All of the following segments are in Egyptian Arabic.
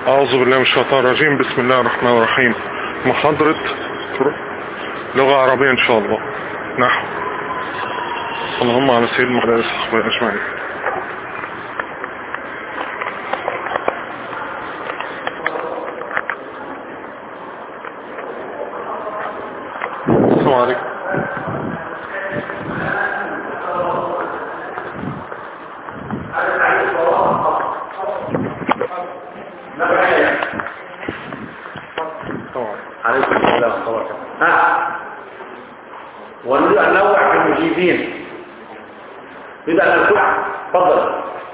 أعوذ بالله من الشيطان الرجيم بسم الله الرحمن الرحيم محاضرة لغة عربية إن شاء الله نحو اللهم على سيدنا محمد وصحبه أجمعين السلام عليكم عليكم السلام ورحمة الله ها ونريد أن نوع في المجيبين نريد أن نقول تفضل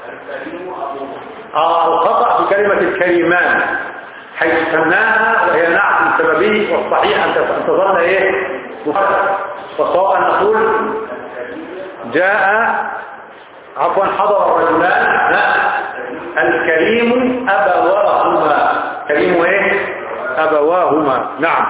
آه الخطأ في كلمة الكريمان حيث سماها وهي نعت سببه والصحيح أن تظل إيه مفرد وسواء نقول جاء عفوا حضر الرجلان ها الكريم أبواهما كريم إيه أبواهما نعم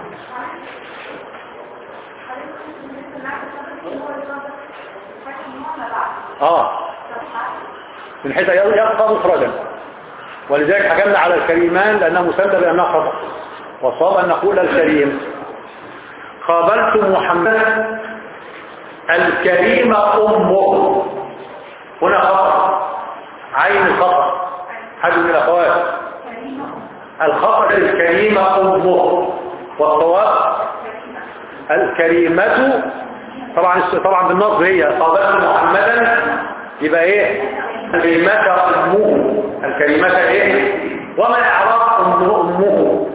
آه من حيث يبقى مفردا ولذلك حكمنا على الكريمان لأنه مسمى بأنها خطأ وصاب أن نقول الكريم قابلت محمد الكريم أمه هنا خطأ عين الخطأ حد من الأخوات الخطأ الكريمة أمه والصواب الكريمة طبعا طبعا بالنصب هي قابلت محمدا يبقى ايه الكريمة أمه الكريمة ايه وما إعراب أمه أمه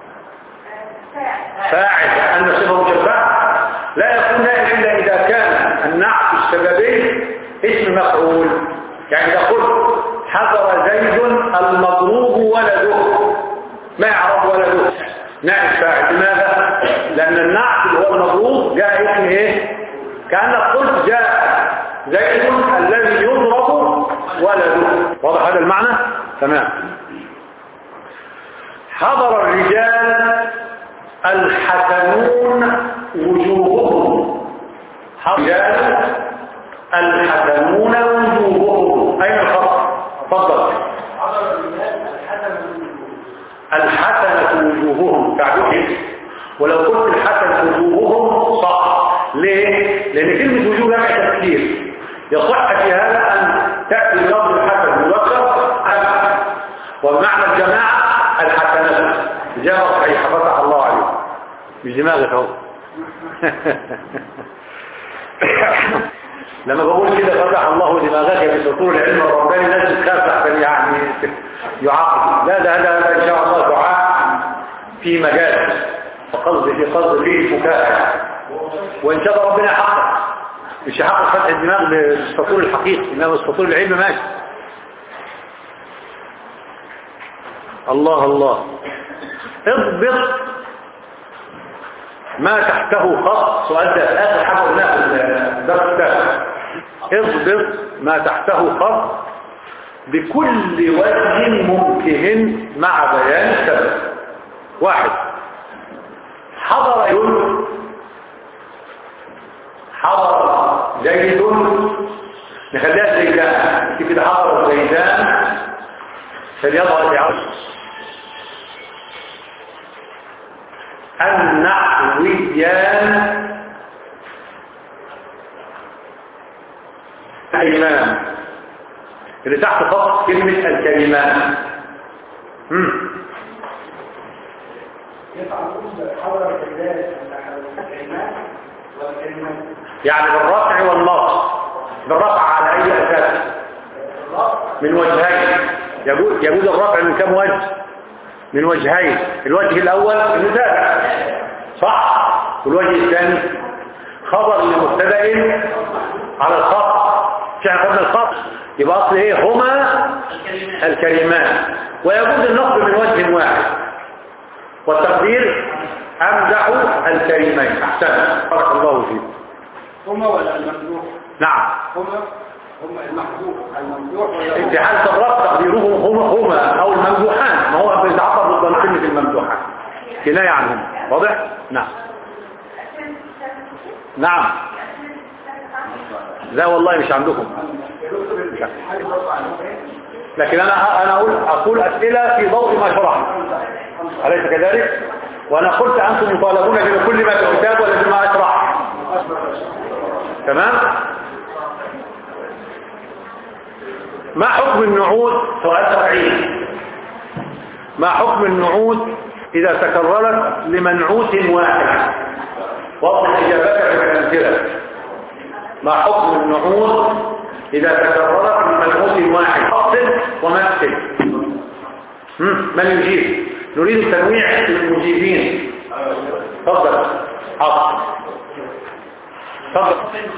فاعل أن صفة مشبهة لا يكون نائب إلا إذا كان النعت السببي اسم مفعول يعني إذا قلت حضر زيد المضروب ولده ما يعرف ولده نائب فاعل لماذا؟ لأن النعت اللي هو المضروب جاء اسم ايه؟ كأنك قلت جاء زيد الذي يضرب ولده واضح هذا المعنى؟ تمام حضر الرجال الحسنون وجوههم رجال الحسنون وجوههم أين الخطأ؟ تفضل الحسنة وجوههم تعبير ولو قلت الحسنة وجوههم صح ليه؟ لأن كلمة وجوه لها تفكير يصح في هذا أن تأتي لفظ الحسن مذكر ومعنى الجماعة الحسنة إجابة صحيحة فتح الله عليك مش دماغك اهو لما بقول كده فتح الله دماغك بسطور العلم الرباني الناس تخاف عشان يعني يعاقب لا ده هذا ان شاء الله دعاء في مجال وقصد في قصد فيه فكاهه وان شاء الله ربنا يحقق مش يحقق فتح الدماغ بالسطور الحقيقي انما السطور العلم ماشي الله الله اضبط ما تحته خط سؤال ده اخر حاجه قلناها في الدرس ده اضبط ما تحته خط بكل وجه ممكن مع بيان السبب واحد حضر يوم حضر زيد نخليها زيدان كده حضر زيدان فليضع الإعادة النحويان الإمام اللي تحت خط كلمة الكلمات امم يعني بالرفع والنصب بالرفع على أي أساس من وجهين يجوز يجوز الرفع من كم وجه من وجهين الوجه الأول المتابع صح والوجه الثاني خبر لمبتدا على الخط احنا قلنا الخط يبقى اصل ايه هما الكلمات ويجوز النصب من وجه واحد والتقدير امدح الكلمين احسن بارك الله فيك هما ولا الممدوح نعم هما هما المحذوف الممدوح ولا في حالة الرفع تقديرهم هما هما او الممدوحان ما هو بيتعبر ضد كلمة الممدوحان كناية عنهم واضح؟ نعم نعم لا والله مش عندكم لكن انا انا اقول اقول اسئله في ضوء ما شرح اليس كذلك وانا قلت انتم مطالبون بكل ما في الكتاب ولا بما اشرح تمام ما حكم النعود سؤال تفعيل ما حكم النعود اذا تكررت لمنعوت واحد وضع اجابتك بالامثله ما حكم النعود إذا تكررت لملموس واحد أصل ومثل هم، من يجيب نريد التنويع للمجيبين تفضل حاضر تفضل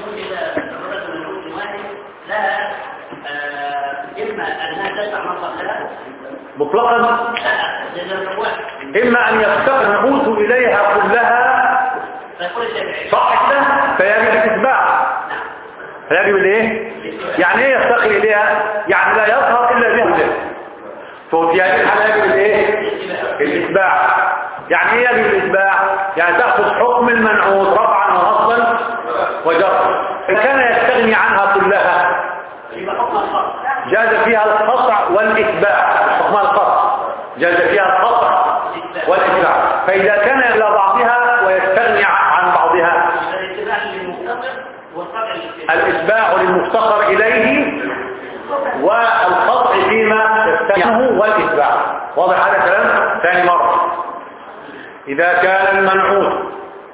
لها إما أنها تدفع مصلحة مطلقا لأنه واحد إما أن يفتقر نعود إليها كلها فيقول الشافعي صح كده فيجب الاتباع فيجب الايه يعني ايه يفتقر اليها يعني لا يظهر الا بها ففي هذه الحاله يجب الايه الاتباع يعني ايه يجب الاتباع يعني تاخذ حكم المنعوت رفعا واصلا وجرا ان كان يستغني عنها كلها يبقى حكم الخاص جاز فيها القطع والاتباع حكم القطع جاز فيها القطع والاتباع فاذا كان الى بعضها ويستغني عن بعضها الاتباع للمختصر والقطع للاتباع الإتباع للمفتقر إليه والقطع فيما يستمعه والإتباع واضح هذا الكلام ثاني مرة إذا كان المنعوت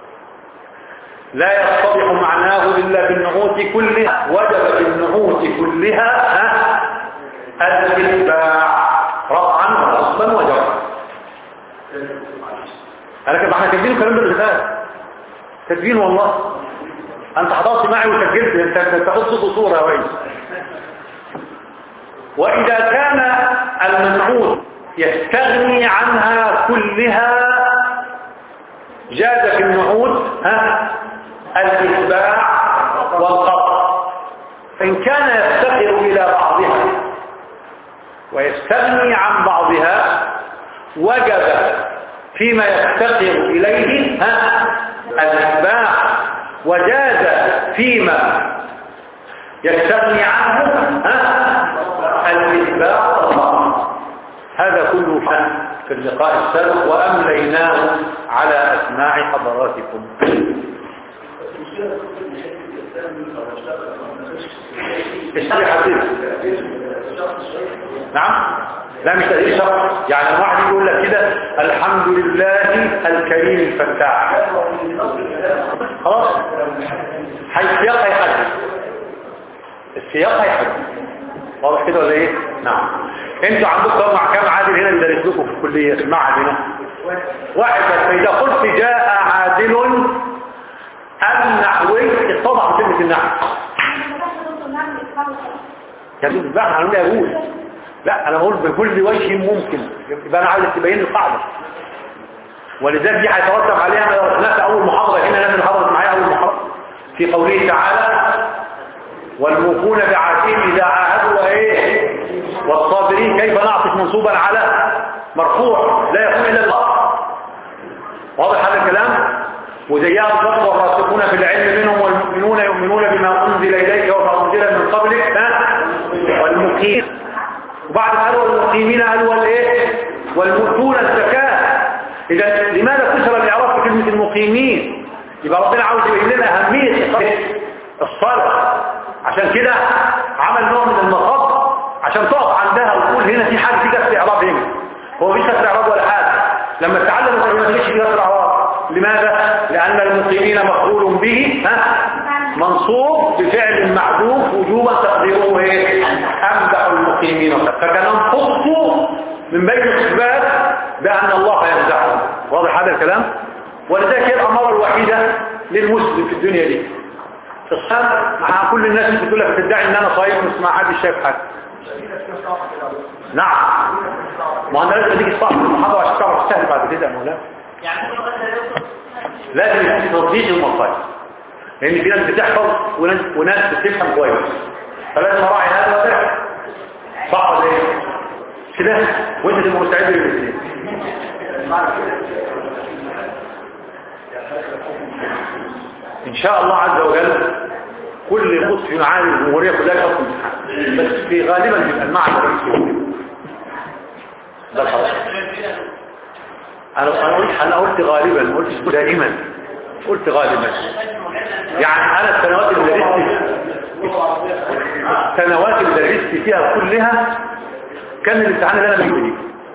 لا يتضح معناه إلا بالنعوت كلها وجب بالنعوت كلها ها، الإتباع رفعا وأصلا وجرا أنا كده احنا كاتبين الكلام ده اللي فات كاتبين والله انت حضرت معي وسجلت انت أنت تاخد صوت وصوره يا ريس واذا كان المنعوت يستغني عنها كلها جاز في النعوت ها الاتباع والقطع فان كان يفتقر الى بعضها ويستغني عن بعضها وجب فيما يفتقر اليه ها الاتباع وجاز فيما يستغني عنه ها الاتباع والطاعة هذا كله فن في اللقاء السابق وأمليناه على أسماع حضراتكم اشتري حديث نعم لا مش تقدير شرع يعني واحد يقول لك كده الحمد لله الكريم الفتاح خلاص السياق هيحدد السياق هيحدد واضح كده ولا ايه نعم انتوا عندكم مع كام عادل هنا بيدرس لكم في الكليه في المعهد هنا واحد بس فاذا قلت جاء عادل النحوي اتضح كلمه النحو كان بقى هنقول اقول لا انا بقول بكل وجه ممكن يبقى انا عايز تبين لي القاعده ولذلك دي هيترتب عليها ما درسناها في اول محاضره هنا لازم حضرت معايا اول محاضره في قوله تعالى والموفون بعهدهم اذا عاهدوا وايه والصابرين كيف نعطف منصوبا على مرفوع لا يكون الا الله واضح هذا الكلام وزيها بالضبط والراسخون في العلم منهم والمؤمنون يؤمنون بما انزل اليك وما انزل من قبلك ها والمقيم وبعد ما قالوا والمقيمين قالوا والايه والمؤتون الزكاه اذا لماذا كسر الاعراب في كلمه المقيمين يبقى ربنا عاوز يبين لنا اهميه الصلاه عشان كده عمل نوع من المخاض عشان تقف عندها وتقول هنا في حاجه في كسر اعراب هنا هو مفيش كسر اعراب ولا حاجه لما تتعلم الكلمه مفيش في كسر اعراب لماذا لان المقيمين مفعول به ها منصوب بفعل معذوف وجوبا تقديره ايه امدح المقيمين فكان نقص من بين الصفات بان الله يمدحهم واضح هذا الكلام ولذلك هي الاماره الوحيده للمسلم في الدنيا دي في الصلاة مع كل الناس اللي بتقول لك بتدعي ان انا صايم مش مع حد شايف حاجه نعم ما انا لازم اديك الصح المحاضره عشان تعرف تسهل بعد كده يا مولانا يعني كل واحد يوصل لازم تطبيق المصايب لان في ناس بتحفظ وناس, وناس بتفهم كويس فلازم اراعي هذا وده صح ولا ايه كده وانت تبقى مستعد للاثنين ان شاء الله عز وجل كل قطف معاني الجمهوريه كلها يحط امتحان بس في غالبا بيبقى المعنى الرئيسي ده الحرف انا انا قلت انا قلت غالبا ما قلتش دائما قلت غالبا يعني انا السنوات اللي درست السنوات اللي درست فيها كلها كان الامتحان اللي انا بجيبه دي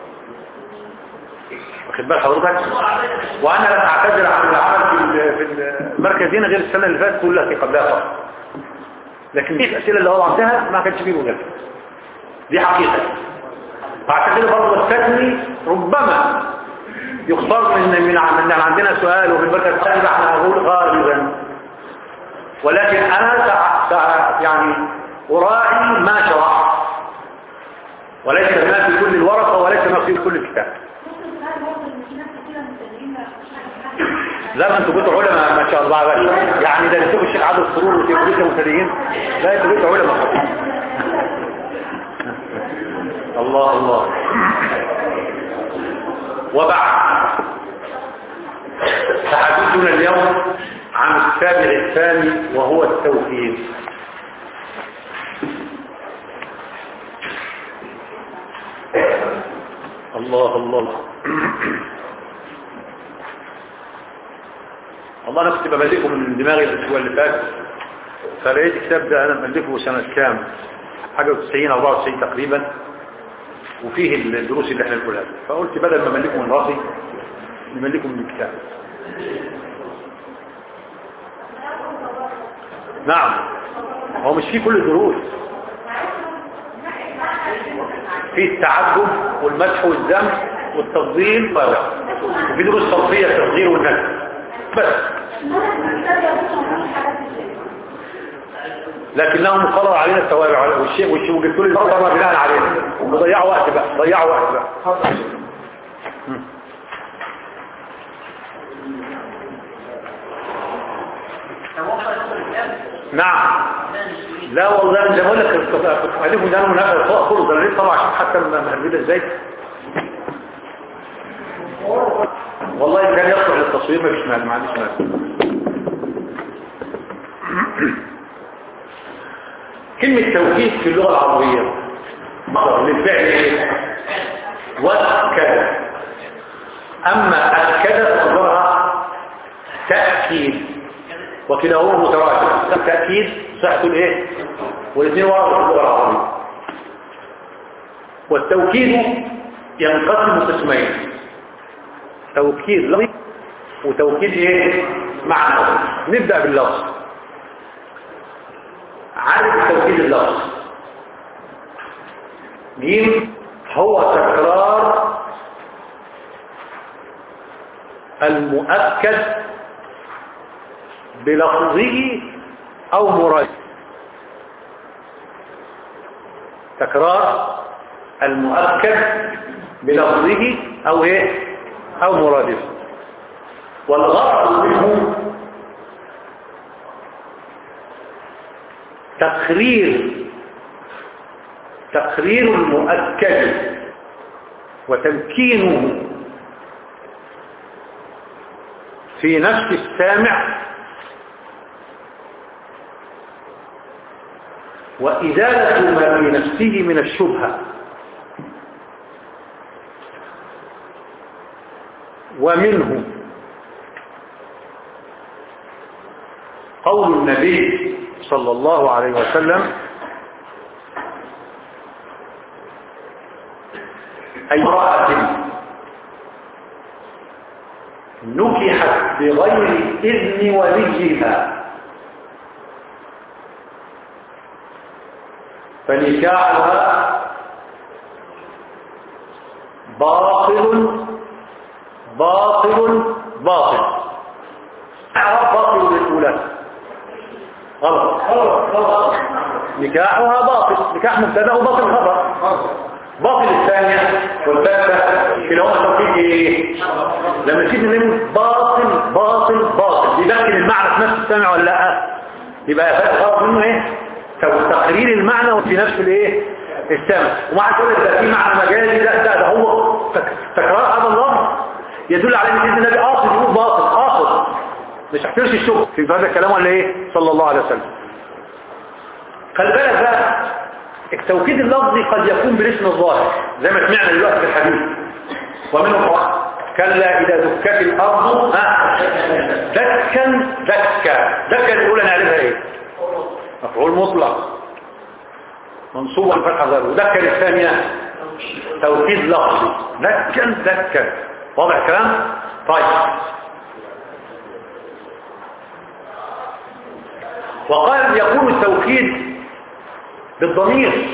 واخد بال حضرتك وانا لم اعتذر عن العمل في ال- في المركز هنا غير السنه اللي فاتت كلها في قبلها فقط لكن دي الاسئله اللي هو عندها ما كانش فيه مجال دي حقيقه بعد كده برضه التثني ربما يختار من من ع- من عندنا سؤال وفي المركز الثاني احنا هنقول غالبا ولكن انا سع- سع- يعني اراعي ما شرع وليس ما في كل الورقه وليس ما في كل الكتاب لا ما انتوا كنتوا علماء ما شاء الله بقى يعني ده انتوا الشيخ عبد السرور وتيموريس المبتدئين لا انتوا كنتوا علماء الله الله وبعد فحديثنا اليوم عن السابع الثاني وهو التوحيد الله الله والله انا كنت بملكه من دماغي الاسبوع اللي فات فلقيت الكتاب ده انا مملكه سنه كام حاجه 90 94 تقريبا وفيه الدروس اللي احنا بنقولها فقلت بدل ما املكه من راسي نملكه من الكتاب نعم هو مش فيه كل الدروس فيه التعجب والمدح والذم والتفضيل وفي دروس صرفيه التصغير والنكر بس لكنهم قرروا علينا التوابع والشيء والشيء وقلت لي الفرق بناء علينا وضيعوا وقت بقى ضيعوا وقت بقى مم. نعم لا والله انا زي ما اقول لك كنت الفه ده انا من هذا الفوق خلص انا لسه طبعا عشان حتى مهدده ازاي والله كان يصلح للتصوير ما فيش مال ما عنديش مال كلمة توكيد في اللغة العربية مصدر للفعل ايه؟ وأكد أما أكد مصدرها تأكيد وكلاهما متراجع تأكيد صحة الايه؟ والاثنين واضح في اللغة العربية والتوكيد ينقسم قسمين توكيد لفظي وتوكيد ايه معنوي نبدأ باللفظ عارف توكيد اللفظ جيم هو تكرار المؤكد بلفظه او مراد تكرار المؤكد بلفظه او ايه او مرادفه والغرض منه تقرير تقرير المؤكد وتمكينه في نفس السامع وإزالة ما في نفسه من الشبهة ومنه قول النبي صلى الله عليه وسلم أي امرأة نكحت بغير إذن وليها فنكاحها باطل باطل باطل اعرف باطل للأولى غلط غلط نكاحها باطل نكاح مبتدا وباطل خبر باطل الثانية والثالثة كلاهما توكيد ايه لما تيجي نقول باطل باطل باطل يدخل المعنى في نفس السامع ولا لا يبقى غلط منه ايه تقرير المعنى وفي نفس الايه السامع ومع كل ده في معنى مجازي لا ده, ده هو تكرار هذا اللفظ يدل على ان سيدنا النبي قاصد يقول باطل قاصد مش هحترش الشغل في هذا الكلام ولا ايه صلى الله عليه وسلم خلي بالك بقى التوكيد اللفظي قد يكون بالاسم الظاهر زي ما سمعنا دلوقتي في الحديث ومنه قال كلا إذا دكت الأرض ها دكا دكا دكا الأولى نعرفها إيه مفعول مطلق منصوب الفتحة ظاهر ودكا الثانية توكيد لفظي دكا دكا واضح الكلام طيب وقال يكون التوكيد بالضمير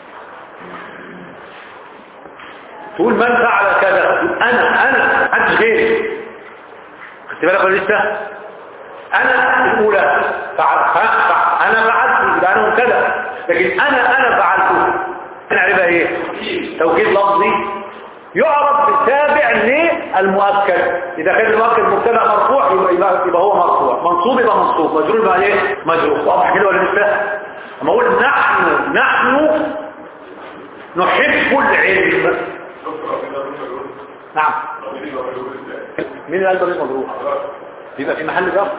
تقول من فعل كذا تقول انا انا محدش غيري خدت بالك ولا لسه انا الاولى فعل ها فعل. انا فعلت يبقى انا كذا لكن انا انا فعلته نعرفها ايه توكيد لفظي يعرف بالتابع للمؤكد اذا كان المؤكد مبتدا مرفوع يبقى, يبقى, يبقى هو مرفوع منصوب يبقى منصوب مجرور يبقى ايه مجرور واضح كده ولا لسه اما اقول نحن نحن نحب العلم نعم مين اللي قال ضمير مجرور بيبقى في محل جر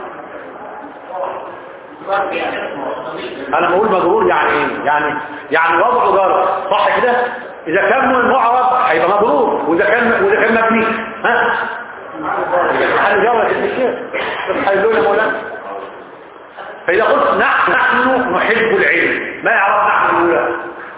انا بقول مجرور يعني ايه يعني يعني وضع جر صح كده اذا كان من معرض هيبقى مجرور واذا كان واذا كان مبني ها يبقى محل جر يا ابن الشيخ هيقول يا مولانا فاذا قلت نحن نحن نحب العلم ما يعرف نحن الاولى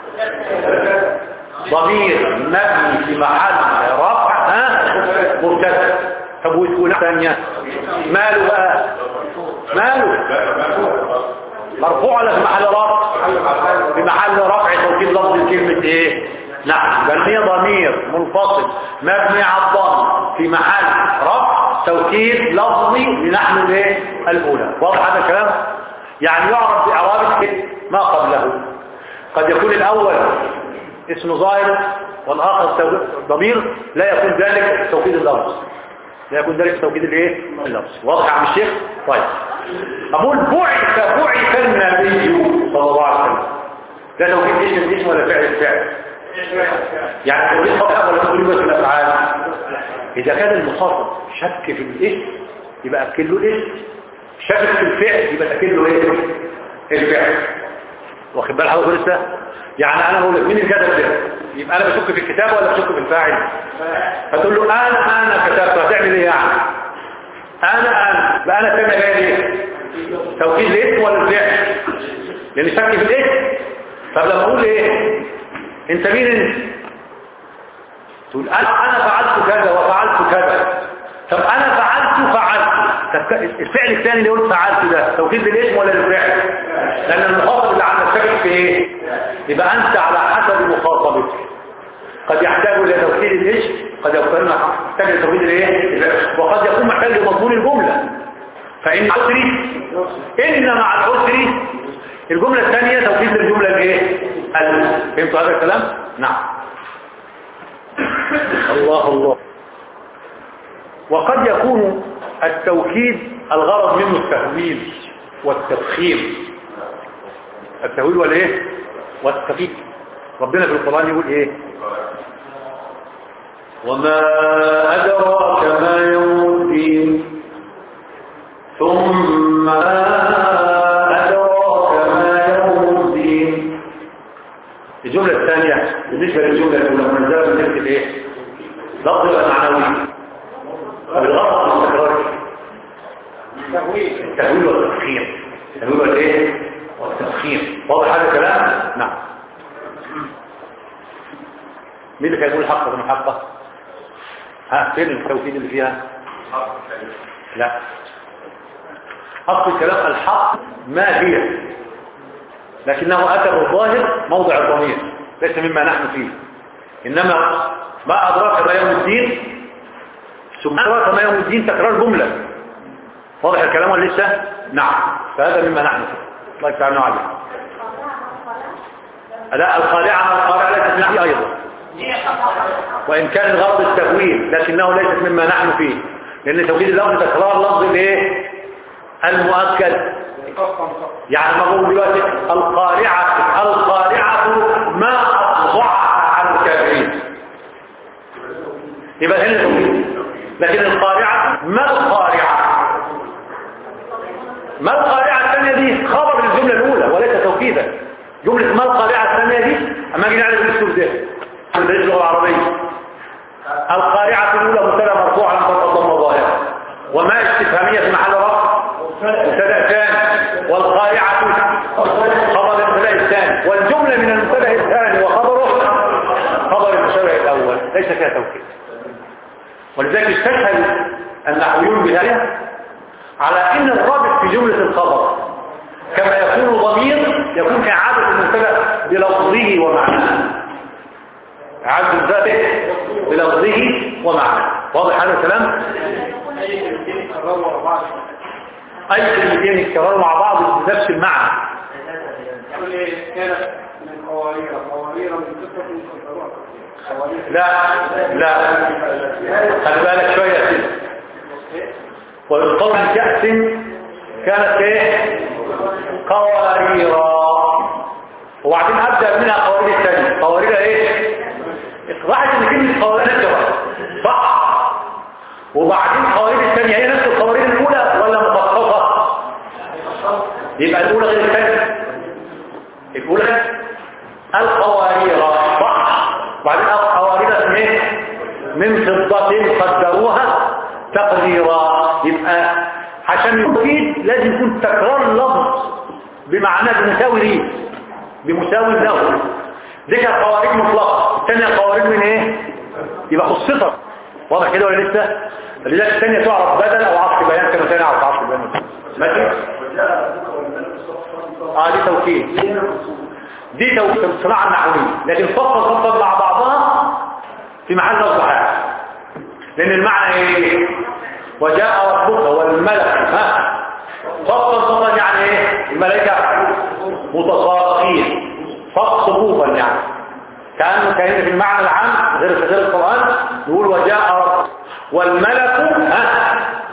ضمير مبني في محل رفع ها مبتدا طب والثانيه ماله بقى ماله مرفوع ولا في محل رفع في محل رفع توكيد لفظ كلمه ايه نعم بل هي ضمير منفصل مبني على الضم في محل رفع توكيد لفظي لنحن الايه الاولى واضح هذا الكلام يعني يعرف باعراب ما قبله قد يكون الاول اسم ظاهر والاخر ضمير لا يكون ذلك توكيد اللفظ لا يكون ذلك توكيد الايه اللفظ واضح يا عم الشيخ طيب اقول بعث بعث النبي صلى الله عليه وسلم ده توكيد اسم الاسم ولا فعل الفعل يعني توكيد خطأ ولا توكيد بس الافعال اذا كان المخاطب شك في الاسم يبقى اكد له الاسم شك في الفعل يبقى اكد له ايه الفعل واخد بال حضرتك لسه يعني انا بقول لك مين اللي كتب ده يبقى انا بشك في الكتاب ولا بشك في الفاعل فتقول له انا انا كتبت هتعمل ايه يعني انا انا بقى انا تعمل ايه ليه توكيد الاسم ولا الفعل لان شك في الاسم طب لما اقول ايه انت مين انت تقول انا انا فعلت كذا وفعلت كذا طب انا فعلت فعلت طب الفعل الثاني اللي قلت فعلت ده توكيد بالاسم ولا بالفعل لان المخاطب اللي عندك شاكك في ايه يبقى انت على حسب مخاطبك قد يحتاج الى توكيد الاسم قد يكون محتاج الى توكيد الايه وقد يكون محتاج لمضمون الجمله فان عسري ان مع العسر الجمله الثانيه توكيد للجمله الايه فهمتوا هذا الكلام نعم الله الله وقد يكون التوكيد الغرض منه التهويل والتفخيم التهويل والايه والتفخيم ربنا في القرآن يقول ايه وما أدراك ما يوم الدين ثم ما أدراك ما يوم الدين الجملة الثانية بالنسبة للجملة الأولى منزلة من ذلك الايه لفظ المعنوي بالغرض من تكرار التهويل والتفخيم التهويل والايه والتفخيم واضح هذا الكلام نعم مين اللي كان يقول حقه من حقه ها فين التوكيد اللي فيها لا اصل الكلام الحق ما هي لكنه اتى بالظاهر موضع الضمير ليس مما نحن فيه انما ما ادراك ما يوم الدين ثم ادراك ما يوم الدين تكرار جمله واضح الكلام ولا لسه نعم فهذا مما نحن فيه الله يفتح عليه لا الخالعة الخالعة ليست نحن أيضا وإن كان الغرض التهويل لكنه ليست مما نحن فيه لأن توكيد اللفظ تكرار لفظ الايه المؤكد يعني ما بقول دلوقتي القارعة القارعة ما أفضعها عن الكافرين يبقى هنا توكيد لكن القارعة ما القارعة ما القارعة الثانية دي خبر الجملة الأولى وليس توكيدا جملة ما القارعة الثانية دي اما اجي نعرف الاسلوب ده عند اللغة العربية القارعة الأولى مبتدا مرفوع على الضم ظاهرة وما استفهامية في محل رفع مبتدا ثاني والقارعة خبر المبتدا الثاني والجملة من المبتدا الثاني وخبره خبر المبتدا الأول ليس فيها توكيد ولذلك استشهد النحويون بذلك على ان الرابط في جملة الخبر كما يكون ضمير يكون إعادة المبتدا بلفظه ومعناه إعادة المبتدا بلفظه ومعناه واضح هذا الكلام؟ اي كلمتين يتكرروا ورا بعض أي كلمتين يتكرروا مع بعض بنفس المعنى يقول ايه كانت من قوارير قوارير من فضة قدروها قوارير لا لا خلي بالك شوية كده والقول كأس كانت ايه قواريرا وبعدين ابدا منها قوارير الثانيه قوارير ايه لاحظ ان كلمه قوارير نكره صح وبعدين قوارير الثانيه هي نفس القوارير الاولى ولا مخصصه يبقى الاولى غير الثانيه الاولى القوارير صح وبعدين القوارير من ايه من فضه قدروها تقديرا يبقى عشان يفيد لازم يكون تكرار اللفظ بمعناه بمساوي ليه بمساوي له دي كانت قوارير مطلقه الثانيه قوارير من ايه يبقى خصصت واضح كده ولا لسه لذلك الثانيه تعرف بدل او عطف بيان كما ثاني عرف عطف بيان ماشي اه دي توكيد دي توكيد الصناعه النحويه لكن فصل فصل مع بعضها في محل نصب حال لان المعنى ايه وجاء ربك والملك ها صفا صفا يعني ايه الملائكه متصافين صف صفوفا يعني كانه كان في المعنى العام غير في غير القران يقول وجاء ربك والملك ها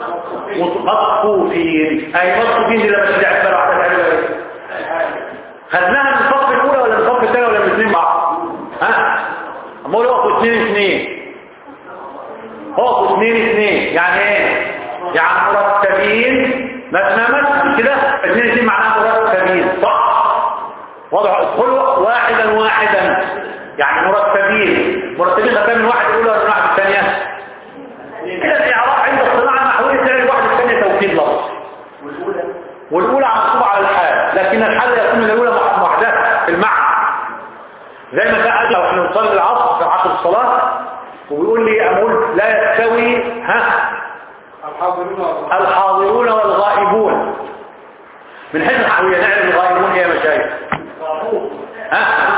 متصفين اي متصفين دي لما ترجع تسال واحده حلوه ايه خدناها من الصف الاولى ولا من الصف الثاني ولا من الاثنين مع بعض ها اما اقول وقفوا اثنين اثنين وقفوا اثنين اثنين يعني ايه يعني مرتبين مثنى مثنى كده اثنين اثنين معناها مرتبين صح واضح ادخلوا واحدا واحدا يعني مرتبين مرتبين خدام من واحد الاولى ولا من واحد الثانيه كده الاعراب عند الصناعه النحويه تلاقي الواحد الثانيه توكيد لفظ والاولى منصوبه على الحال لكن الحال يكون من الاولى محدثه في المعنى زي ما كان لو احنا نصلي العصر في عصر الصلاه ويقول لي اقول لا يستوي ها الحاضرين والله الحاضرون والغائبون من حيث الحوية نعلم الغائبون يا مشايخ ها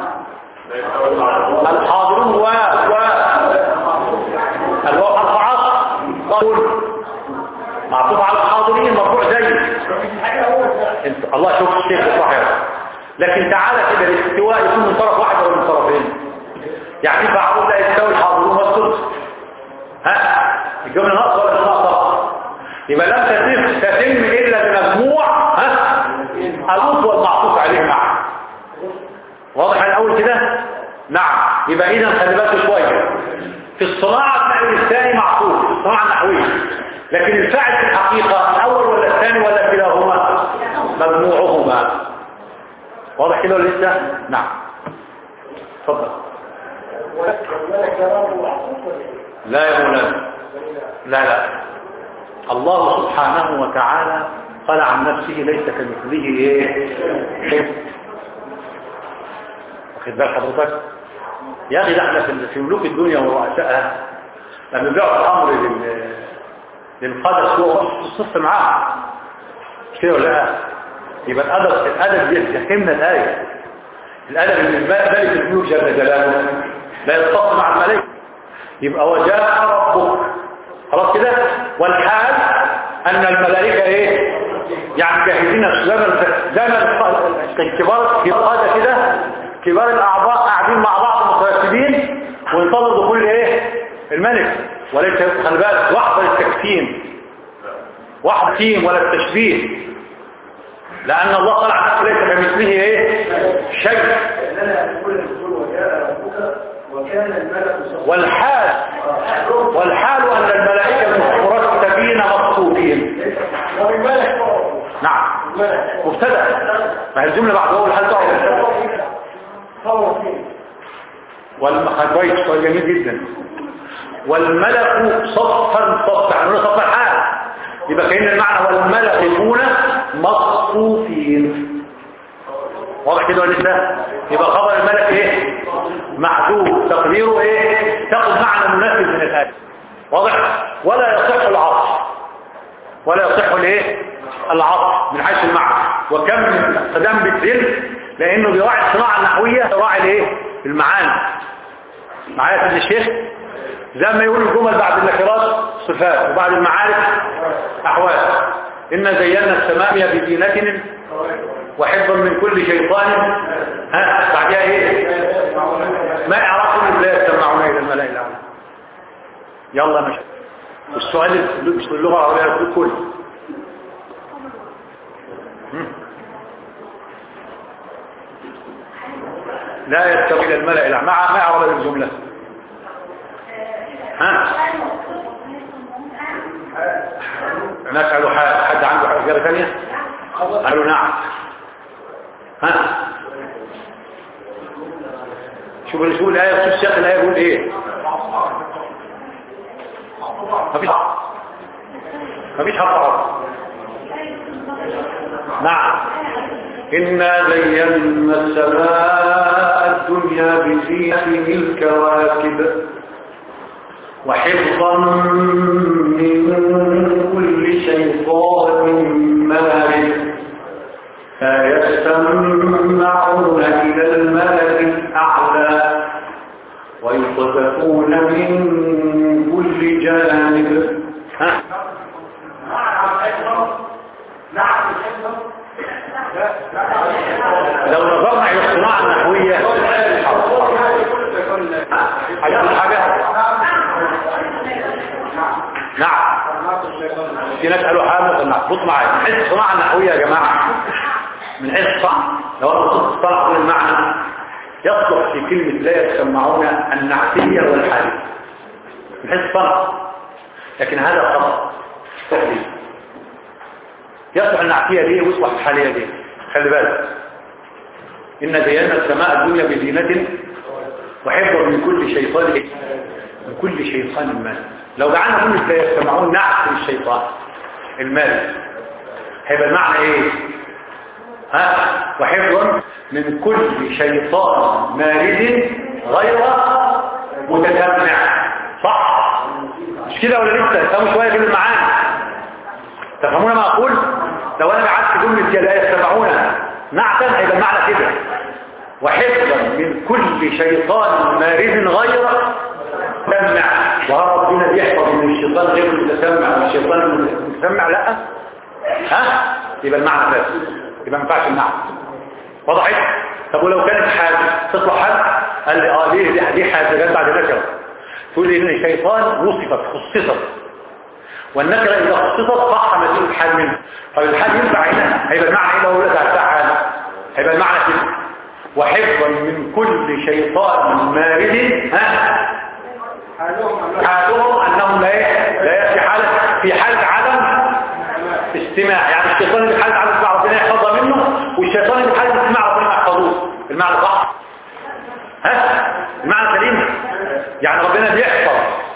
الحاضرون و و الواو حرف عطف قول معطوف على الحاضرين مرفوع زي انت الله شوف الشيخ الصحيح لكن تعالى كده الاستواء يكون من طرف واحد ولا من طرفين يعني بعضهم لا يستوي الحاضرون والصدق ها الجمله ناقصه ولا مش ناقصه يبقى لم تتم تتم الا بمجموع ها الوصف والمعطوف عليه معا واضح الاول كده نعم يبقى اذا خلي بالك شويه في الصناعه الفعل الثاني معطوف في الصناعه النحويه لكن الفاعل في الحقيقه الاول ولا الثاني ولا كلاهما مجموعهما واضح كده ولا لسه نعم اتفضل لا يا مولانا لا لا الله سبحانه وتعالى قال عن نفسه ليس كمثله ايه شيء واخد بال حضرتك يا اخي ده احنا في في ملوك الدنيا ورؤسائها لما بيبيعوا الامر لل للقدس هو الصف معاه مش كده ولا لا يبقى الادب الادب يفهمنا الايه الادب ان ملك الملوك جل جلاله لا يتصف مع الملائكه يبقى وجاء ربك خلاص كده والحال ان الملائكه ايه يعني جاهزين زمن زمن كبار القاده كده كبار الاعضاء قاعدين مع بعض مترتبين وانتظروا دخول ايه الملك وليس خلي بالك وحده التكتيم وحده تيم ولا التشبيه لان الله قال عن نفسه ليس كمثله ايه شيء وكان الملك والحال والحال ان الملائكه مرتبين مصفوفين وبالملك نعم مبتدا ما هي الجمله بعد اول هل تعرف مبتدا صور فيه والمخ كويس سؤال جميل جدا والملك صفا صفا يعني صفا حال يبقى كأن المعنى والملك يكون مصفوفين واضح كده ولا لسه يبقى خبر الملك ايه محذوف تقديره ايه تاخذ معنى مناسب من الايه واضح ولا يصح العطف ولا يصح الايه العطف من حيث المعنى وكم من استخدام بالذل لانه بيراعي الصناعه النحويه يراعي الايه المعاني معايا يا سيدي الشيخ زي ما يقول الجمل بعد النكرات صفات وبعد المعارف احوال إن زينا السماء بزينة وحفظا من كل شيطان ها بعدها ايه ما يعرفون لا يستمعون الى الملائكه الاعلى يلا مش السؤال مش في اللغه العربيه في الكل لا يستوي الى الملأ الاعلى ما ما يعرف الجمله ها نسأل حد عنده إجابة ثانية قالوا نعم ها شوف شوف الآية شوف الشيخ الآية يقول إيه مفيش مفيش حق عرض نعم إنا زينا السماء الدنيا بزينة الكواكب وحفظا من كل شيطان مارد لا يستمعون إلى الملك الأعلى ويقذفون من كل جانب ها لو نظرنا إلى الصناعة النحوية هيقول حاجة نعم في ناس قالوا حاجة نعم بص معايا من حيث الصناعة النحوية يا جماعة من حيث الصناعة لو أنا قلت الصناعة المعنى يصلح في كلمة لا يسمعون النعتية والحالية من حيث الصناعة لكن هذا خطأ تحديد يصلح النعتية ليه ويصلح الحالية ليه خلي بالك إن زينا السماء الدنيا بزينة وحفظا من كل شيطان إيه؟ من كل شيطان مال لو جعلنا كل لا يستمعون نعت للشيطان المال هيبقى المعنى ايه ها وحفظا من كل شيطان مارد غير متسمع صح مش كده ولا لسه تفهموا شويه كده المعاني تفهمون ما اقول لو انا قعدت جمله لا يستمعون نعتا هيبقى المعنى كده وحفظا من كل شيطان مارد غير متسمع وهو ربنا بيحفظ من الشيطان غير المتسمع والشيطان المتسمع لا ها يبقى المعنى بس يبقى ما ينفعش المعنى وضحت طب ولو كانت حاجه تصلح حاجه قال لي اه ليه دي- دي حاجه جت بعد نكره تقول لي ان الشيطان وصفت خصصت والنكره اذا خصصت صح مزيد الحال منه طب الحال ينفع هنا هيبقى المعنى ايه لو ولد على الفعال هيبقى المعنى كده وحفظا من كل شيطان مارد ها حالهم انهم لا لا في حاله في حاله عدم استماع يعني الشيطان اللي في حاله عدم استماع ربنا يحفظها منه والشيطان اللي في حاله استماع ربنا يحفظوه المعنى صح ها المعنى سليم يعني ربنا بيحفظ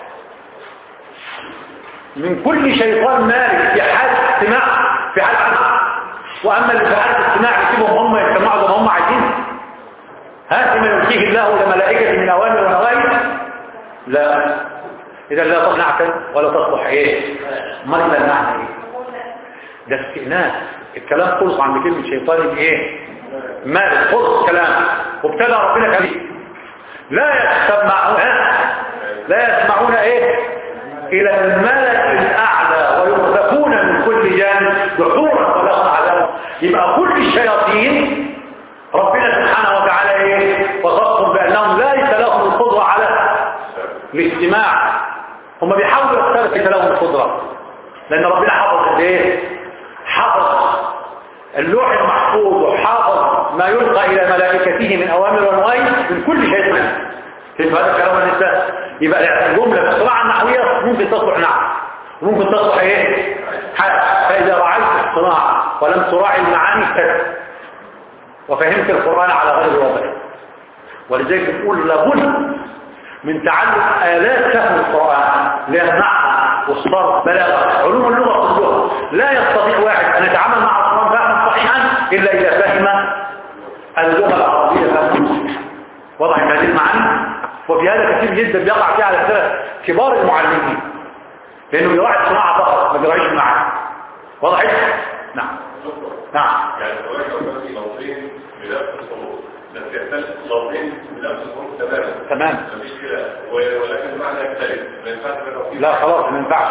من كل شيطان مالك في حاله استماع في حاله عدم واما اللي في حاله استماع يسيبهم هم يسمعوا زي ما هم عايزين هات من يلقيه الله لملائكه من اوامر ونواهي لا إذا لا تصنع ولا تصلح إيه ما إلا المعنى إيه ده استئناس الكلام خلص عند كلمة شيطان إيه ما خلص كلام وابتدى ربنا كريم لا يسمعون لا يسمعون إيه إلى الملك الأعلى ويقذفون من كل جانب دحورا ولهم عذاب يبقى كل الشياطين ربنا سبحانه وتعالى إيه وصفهم بأنهم ليس لهم القدرة على الاستماع هم بيحاولوا يختلف لهم القدرة لأن ربنا حفظ قد ايه حفظ اللوح المحفوظ وحافظ ما يلقى إلى ملائكته من أوامر ونواهي من كل شيء منه كيف هذا الكلام النساء يبقى الجملة في الصراع النحوية ممكن تصلح نعم وممكن تصبح ايه حال فاذا رعيت الصناعه ولم تراعي المعاني اهتدت وفهمت القران على غير وضعه ولذلك بنقول لابد من تعلم آلات فهم القرآن للنحو والصرف بلاغة علوم اللغة كلها لا يستطيع واحد أن يتعامل مع القرآن فهما صحيحا إلا إذا فهم اللغة العربية فهما صحيحا وضع هذه المعاني وفي هذا كثير جدا بيقع فيه على فكرة كبار المعلمين لأنه بيراعي الصناعة فقط ما بيراعيش المعاني وضعت؟ نعم نعم يعني الرواية مثلا لفظين بنفس الصوت بس يختلف لفظين بنفس الصوت تماما تمام مفيش خلاف و- ولكن المعنى يختلف ما ينفعش بين لفظين لا خلاص ما ينفعش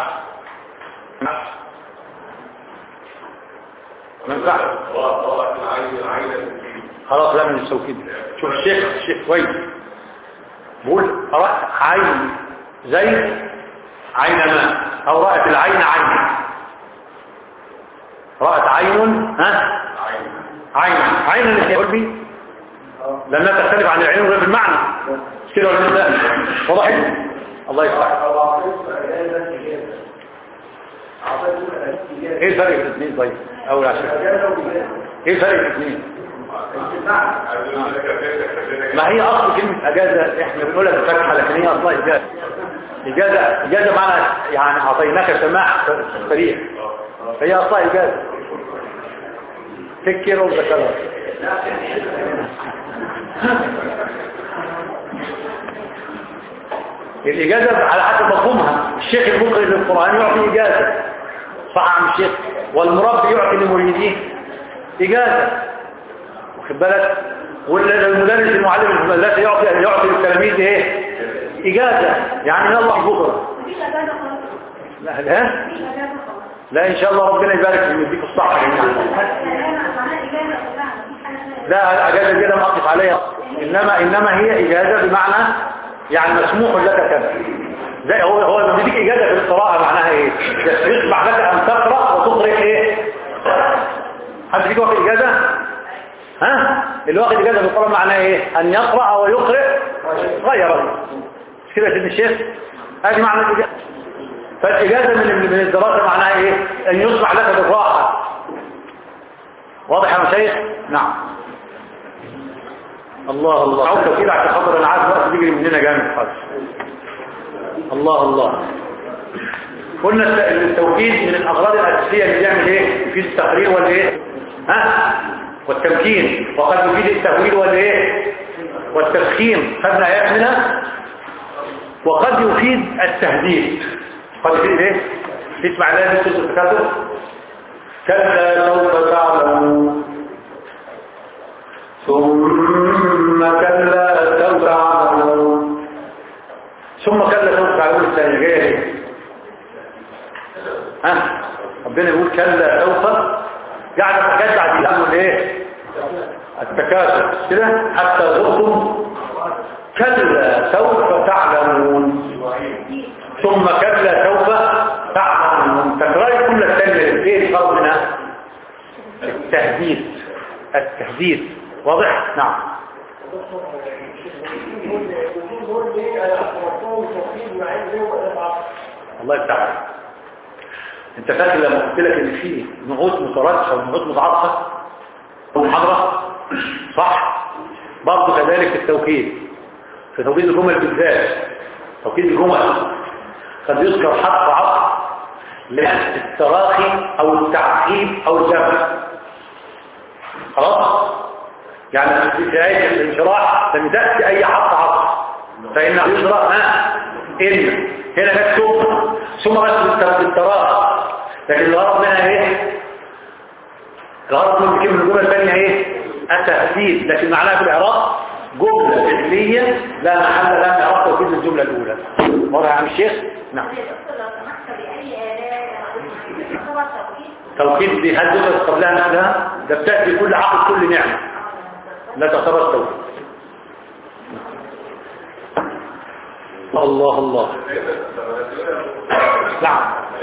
ما ينفعش طلعت العين العين خلاص لا من التوكيد شوف الشيخ الشيخ كويس بقول رأت عين زيد عين ماء او رأت العين عين رأت عين ها عين عين اللي يقول بي لانها تختلف عن العين غير بالمعنى مش كده ولا لا واضح الله يفتح ايه الفرق بين الاثنين طيب اول عشان ايه الفرق بين الاثنين ما هي اصل كلمة اجازة احنا بنقولها بالفتحة لكن هي اصلا اجازة اجازة اجازة معنى يعني اعطيناك سماع سريع هي اصلا اجازة تكير وذكرها الإجازة على حسب مفهومها الشيخ المقرئ للقرآن يعطي إجازة صح عم الشيخ والمربي يعطي لمريديه إجازة واخد بالك والمدرس المعلم في المدرسة يعطي يعطي للتلاميذ إيه إجازة يعني يلا بكرة لا لا لا إن شاء الله ربنا يبارك في يديك الصحة جميعا لا اجازه كده ما اقف عليها انما انما هي اجازه بمعنى يعني مسموح لك كذا زي هو هو لما بيديك اجازه في القراءه معناها ايه يسمح لك ان تقرا وتقرا ايه حد فيك واخد اجازه ها اللي واخد اجازه في القراءه معناها ايه ان يقرا ويقرا غير مش كده يا سيدي الشيخ ادي معنى الاجازه فالاجازه من من الدراسه معناها ايه ان يسمح لك بالراحه واضح يا مشايخ نعم الله الله عودة كده عشان خاطر انا عارف الوقت بيجري مننا جامد خالص الله الله قلنا الت- التوكيد من الاغراض الاساسيه اللي بيعمل ايه يفيد التقرير ولا ايه ها والتمكين وقد يفيد التهويل ولا ايه والتفخيم خدنا ايات منها وقد يفيد التهديد قد يفيد ايه تسمع الايه دي سوره التكاثر كلا سوف تعلمون ثم كلا سوف تعلمون ثم كلا سوف تعلمون الثانية جاية ليه ها ربنا يقول كلا سوف قاعد تجدع دي تعمل ايه التكاثر كده حتى زرتم كلا سوف تعلمون ثم كلا سوف تعلمون تكرار كل الثانية ايه الفرق منها التهديد التهديد واضح نعم الله يفتح عليك. انت فاكر لما قلت لك ان في نعوت مترادفه ونعوت متعاطفه في المحاضره صح برضه كذلك في التوكيد في توكيد الجمل بالذات توكيد الجمل قد يذكر حرف عطف للتراخي او التعقيب او الجمع خلاص يعني في آية الانشراح لم تأتي أي حرف عطف فإنه يشرح ها إن هنا مكتوب ثم بس بالتراخي لكن الغرض منها ايه الغرض من كلمة الجملة الثانية ايه التهديد لكن معناها في العراق جملة فعلية لا محل لها من عراق توكيد الجملة الأولى مرة يا عم الشيخ نعم توكيد دي هل جملة قبلها نفسها ده بتأتي كل عقل كل نعمة لا تعتبر توكيد الله الله نعم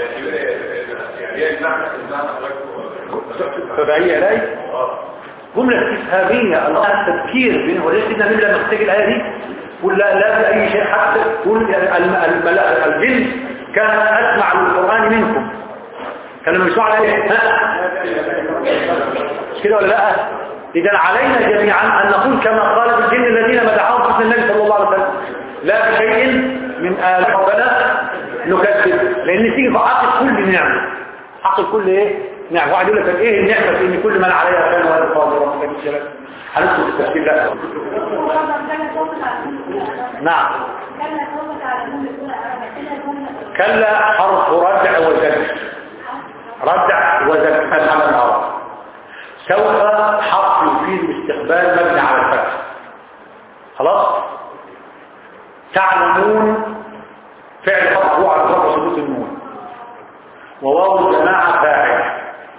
فبعي إلي جملة استفهامية الآن تذكير منه وليس إن من لما تحتاج الآية دي قل لا لا بأي شيء حتى قل الجن كان أسمع للقرآن منكم كان مسموع على ايه ها؟ مش كده ولا لا إذا علينا جميعا أن نقول كما قال الجن الذين مدحهم في النبي صلى الله عليه وسلم لا بشيء من آل ربنا نكذب لأن تيجي في حق كل نعمة حق كل إيه نعمة واحد يقول لك إيه النعمة في إن كل من عليها كان وهذا قادر ربك بالجلال هندخل في التفسير لا نعم كلا حرف ردع وزج ردع وزج على العرب سوف حرف يفيد الاستقبال مبني على الفتح خلاص تعلمون فعل حرف هو على ضرب ثبوت النون وواو الجماعة فاعل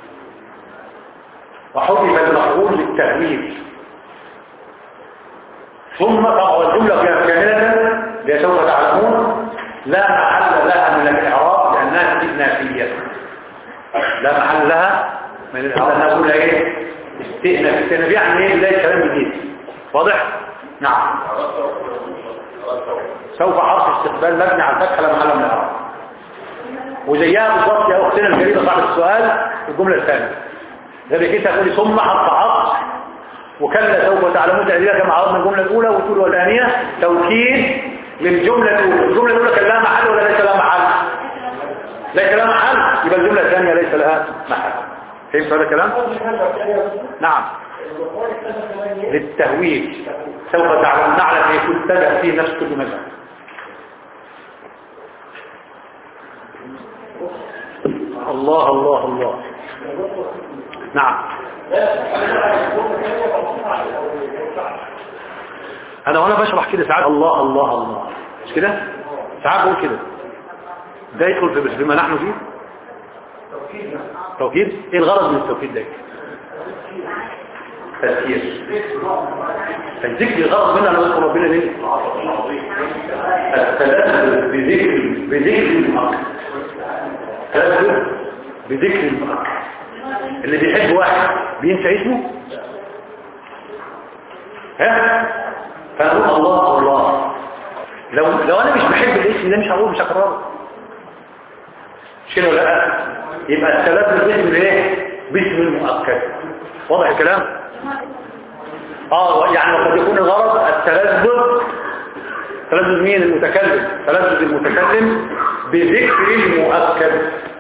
وحذف المفعول للتهويل ثم طبعا الجملة كاملة لسوف تعلمون لا محل لها من الإعراب لأنها تجد نافية لا محل لها من الإعراب لأنها أقول إيه استئناف استئناف يعني إيه بداية كلام جديد واضح؟ نعم سوف حرف استقبال مبني على الفتح لا محل من الإعراب وزيها بالضبط يا أختنا الكريمة صاحب السؤال الجملة الثانية ذلك انت تقولي ثم حرف عطف وكلا سوف تعلمون تأذيرا كما عرضنا الجملة الأولى والأولى والثانية توكيد للجملة الأولى الجملة الأولى كان لها محل ولا ليس لها محل ليس لها محل يبقى الجملة الثانية ليس لها محل فهمت هذا الكلام نعم للتهويل سوف تعلم نعلم ايه كنت تدع فيه نفس كل مذهب الله الله الله نعم انا وانا بشرح كده ساعات الله الله الله مش كده ساعات بقول كده ده يدخل في بما نحن فيه توكيد ايه الغرض من التوكيد ده تذكير الذكر الغرض منها لو يذكر ربنا ليه التلذذ بذكر بذكر المؤكد التلذذ بذكر المؤكد اللي بيحب واحد بينسى اسمه ها فنقول الله الله لو لو انا مش بحب الاسم ده مش هقول مش هكرره شنو لا يبقى التلذذ باسم الايه باسم المؤكد واضح الكلام اه يعني قد يكون الغرض التلذذ تلذذ مين المتكلم تلذذ المتكلم بذكر المؤكد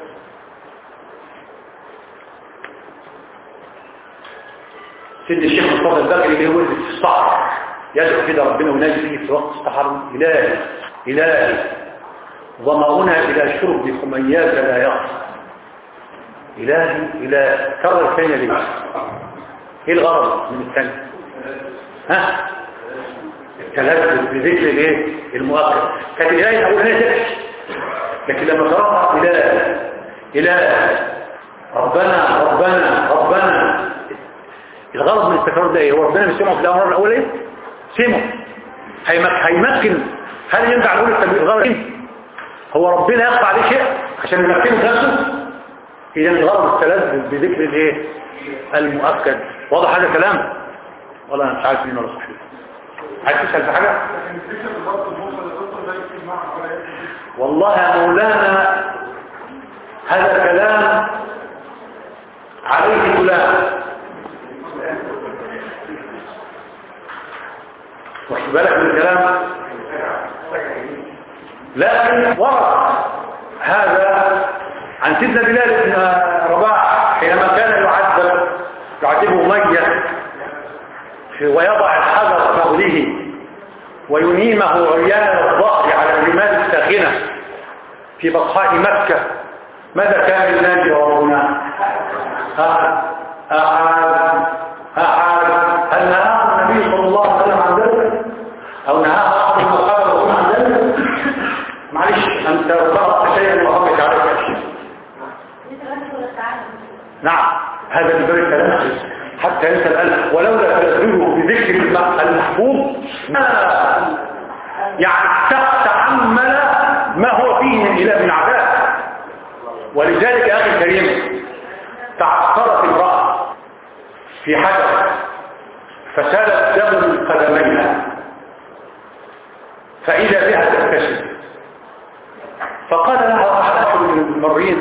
سيد الشيخ مصطفى البكري اللي هو في الصحراء يدعو كده ربنا وناجي فيه في وقت الصحراء إلهي إلهي ضمرنا إلى شرب خميات لا يقصى إلهي إلى كرر الثانية ليه ايه الغرض من الثانية ها التلذذ بذكر الايه المؤكد كانت الآية أقول هنا تكش لكن لما قرأها إله إله ربنا ربنا ربنا الغرض من التكرار ده ايه هو ربنا مش سمعه في الأمر الأول ايه سمعه هيمك هيمكن هل ينفع نقول التبليغ الغرض ايه هو ربنا يخفى عليه شيء عشان يمكنه نفسه اذا الغرض التلذذ بذكر الايه المؤكد واضح هذا كلام والله انا مش عارف مين ولا صحيح عايز تسال في حاجه والله يا مولانا هذا كلام عليه كلام واخد بالك من الكلام لكن ورد هذا عن سيدنا بلال بن رباح حينما كان يعذب يعذبه مية ويضع الحجر فوله وينيمه عريان الظهر على الرمال الساخنة في بطحاء مكة ماذا كان الناجي ربنا أعاد أعاد أعاد هل نهاه النبي صلى الله عليه وسلم عن ذلك أو نهاه بعض الصحابة عن ذلك معلش أنت قرأت شيئا وأمك عليك أشياء نعم هذا من باب الكلام حتى انت الان ولولا تلذذه بذكر المحبوب ما يعني تحمل ما هو فيه من اله من عذاب ولذلك يا اخي الكريم تعثرت امراه في حدث فسالت دم من قدميها فاذا بها تكتشف فقال لها مرين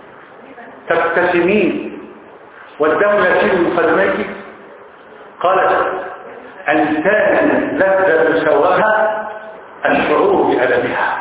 تبتسمين والدم يسيل من قدميك قالت أن كان لذة سواها الشعور بألمها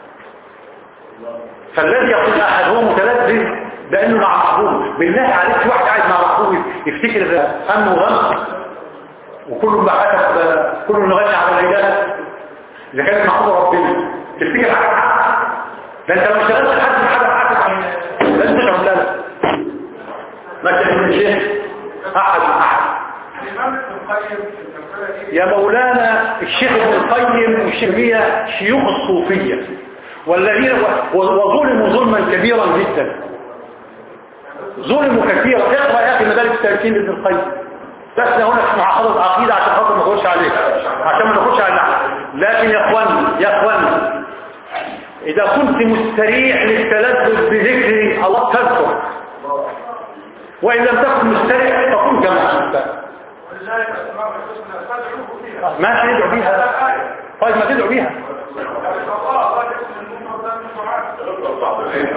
فالذي يقول أحدهم متلذذ بأنه مع محبوب بالله عليك في واحد قاعد مع محبوب يفتكر هم وغم وكل ما حسب كل نغني على العباد إذا كانت محبوب ربنا تفتكر حاجة حق ده أنت لو اشتغلت حد حاجة حق لازم تشعر لا لا ما تعمل شيء أحد أحد الإمام ابن القيم في المسألة دي يا مولانا الشيخ ابن القيم والشيخية شيوخ الصوفية والذين و- وظلموا ظلما كبيرا جدا ظلموا كثيرا اقرا يا اخي مدارك التلكين لابن القيم بس هنا في محافظة عقيدة عشان خاطر ما نخش عليه عشان ما نخش على لكن يا اخواني يا اخواني اذا كنت مستريح للتلذذ بذكر الله تذكر وان لم تكن مستريح فكن كما انت ولذلك الإمام الحسنى فادعوه فيها ماشي ندعو بيها طيب ما تدعو بيها الله الله يكون المنكر ده من دعاء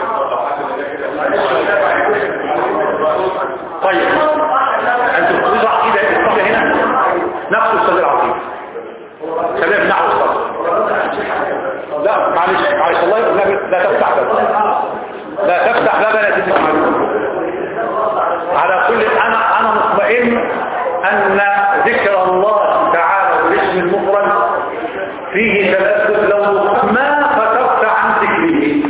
طيب انتوا بتقولوا عقيده الصدر هنا نفس الصدر العقيده خلينا نحو الصدر لا معلش معلش الله يقول لك لا تفتح باب لا تفتح باب لا تفتح على كل انا انا مطمئن ان ذكر الله تعالى بالاسم المفرد فيه تلذذ لو ما فترت عن ذكره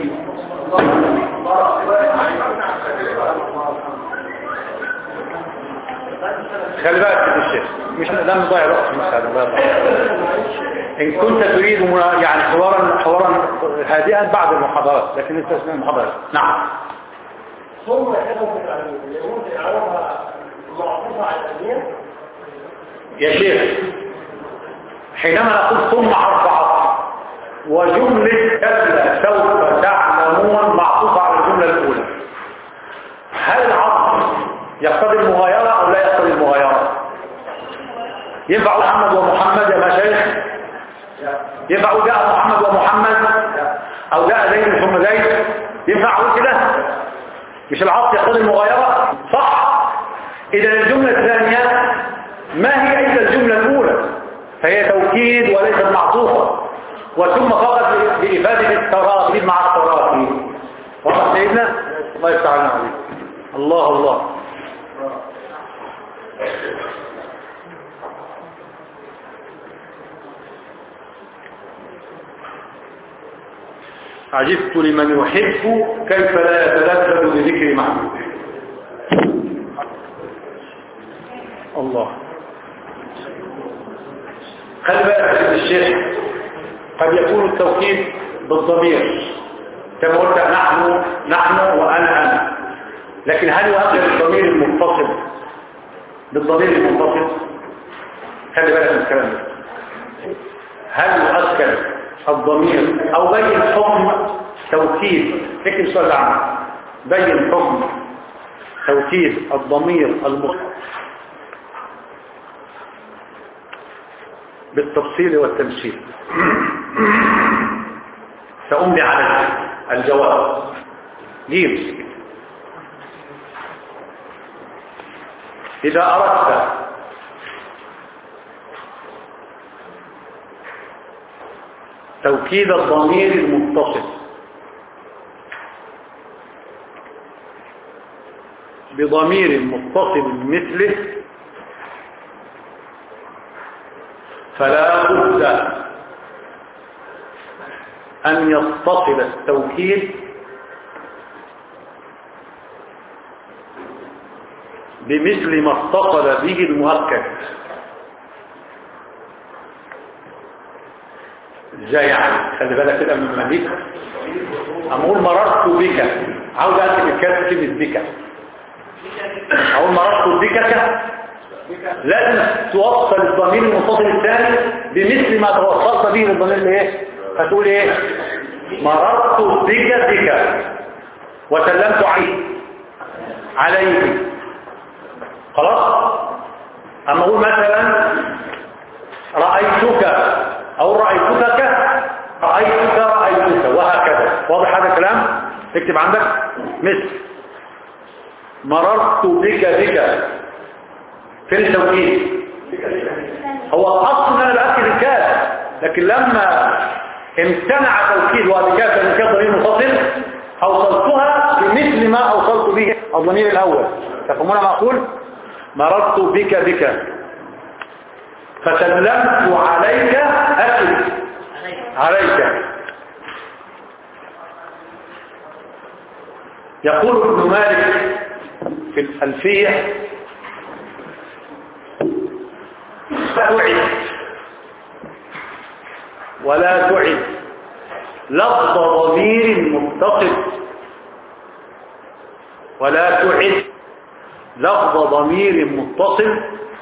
خلي بالك يا الشيخ مش لا نضيع الوقت في المسألة الله يرحمه. إن كنت تريد منا- يعني حوارا حوارا هادئا بعد المحاضرات لكن انت اسمع المحاضرات نعم ثم كتبوا اليهود يعرفها معطوفة على الأمير يا شيخ حينما نقول ثم حرف عطف وجملة كلا سوف تعلمون معطوفة على الجملة الأولى هل العطف يقتضي المغايرة أو لا يقتضي المغايرة ينفع محمد ومحمد يا مشايخ ينفع جاء محمد ومحمد أو جاء زيد ثم زيد ينفع أقول كده مش العطف يقتضي المغايرة صح إذا الجملة الثانية ما هي إلا الجملة الأولى فهي توكيد وليست معطوفة وثم فقط بإفادة التراخي مع التراخي واضح سيدنا الله يفتح علينا عليك الله الله عجبت لمن يحب كيف لا يتلذذ بذكر محمود الله خلي بالك يا سيدي الشيخ قد يكون التوكيد بالضمير كما قلت نحن نحن وانا انا لكن هل يؤثر الضمير المتصل بالضمير المتصل خلي بالك من الكلام ده هل يؤثر الضمير او بين حكم توكيد اكتب السؤال ده عنه بين حكم توكيد الضمير المتصل بالتفصيل والتمثيل سأملي على الجواب جيم إذا أردت توكيد الضمير المتصل بضمير متصل مثله فلا بد أن يتصل التوكيد بمثل ما اتصل به المؤكد ازاي يعني خلي بالك كده من المليك اقول مررت بك عاوز اكتب الكلمه كلمه بك اقول مررت بك لازم توصل الضمير المتصل الثاني بمثل ما توصلت به للضمير الايه هتقول ايه مررت بك بك وسلمت عليه عليه خلاص اما اقول مثلا رايتك او رايتك رايتك رايتك وهكذا واضح هذا الكلام اكتب عندك مثل مررت بك بك فين التوكيد هو الاصل ان انا باكد الكاف لكن لما امتنع توكيد وهذه كاف لان كاف ضمير منفصل اوصلتها بمثل ما اوصلت به الضمير الاول تفهمون ما اقول مررت بك بك فسلمت عليك اكد عليك يقول ابن مالك في الألفية تعد ولا تعد لفظ ضمير متصل ولا تعد لفظ ضمير متصل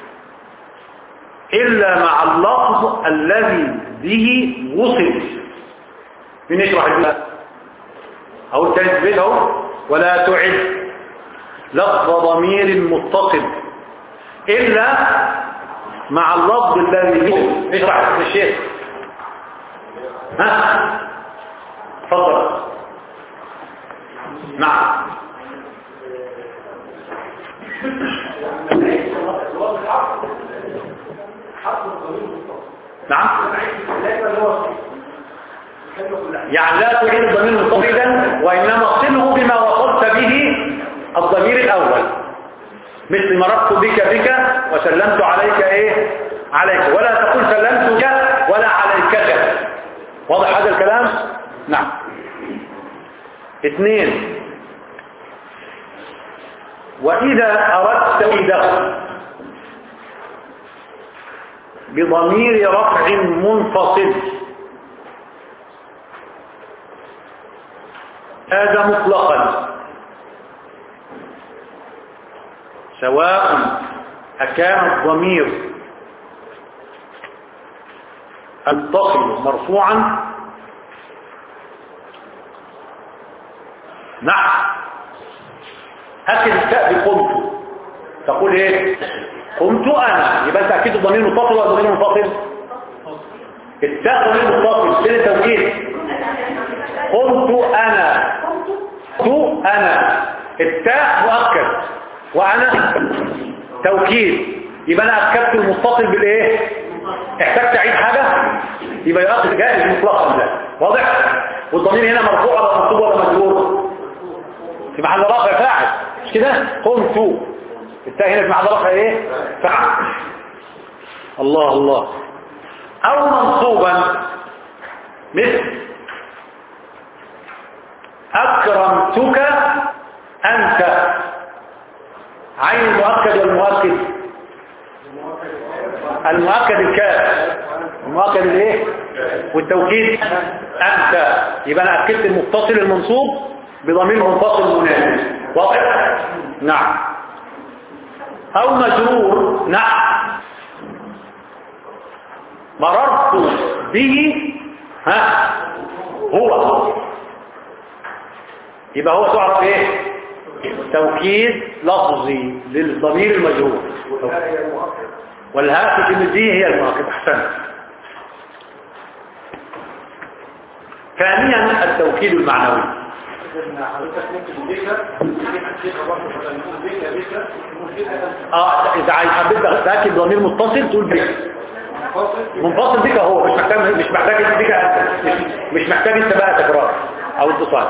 إلا مع اللفظ الذي به وصل من يشرح البلاد أو التنسبيل أهو ولا تعد لفظ ضمير متصل إلا مع اللفظ الذي به اشرح الشيخ ها تفضل نعم نعم يعني لا تعيد الضمير متصلا وإنما صله بما وصلت به الضمير الأول مثل مررت بك بك وسلمت عليك ايه عليك ولا تقول سلمتك ولا عليك واضح هذا الكلام نعم اثنين وإذا أردت إذا بضمير رفع منفصل هذا مطلقا سواء أكان الضمير المتصل مرفوعا نعم أكد التاء بقمت تقول ايه قمت انا يبقى انت اكيد الضمير متصل ولا ضمير منفصل التاء ضمير متصل فين التوكيد قمت انا قمت انا التاء مؤكد وانا توكيد يبقى انا اكدت المتصل بالايه احتاج تعيد حاجه يبقى يؤكد جائز مطلقا ده واضح والضمير هنا مرفوع ولا منصوب ولا مجرور في محل رفع فاعل مش كده قمت التاء هنا في محل رفع ايه فاعل الله الله او منصوبا مثل اكرمتك انت عين المؤكد والمؤكد المؤكد الكاف المؤكد الايه والتوكيد انت يبقى انا اكدت المتصل المنصوب بضمير منفصل مناسب واضح نعم او مجرور نعم مررت به ها هو يبقى هو تعرف ايه توكيد لفظي للضمير المجرور والهاء في كلمة دي هي المؤكد احسنت ثانيا التوكيد المعنوي اه اذا عايز حبيت تاكد ضمير متصل تقول بك منفصل بك هو مش محتاج مش محتاج بك انت مش, مش محتاج انت بقى تكرار او اتصال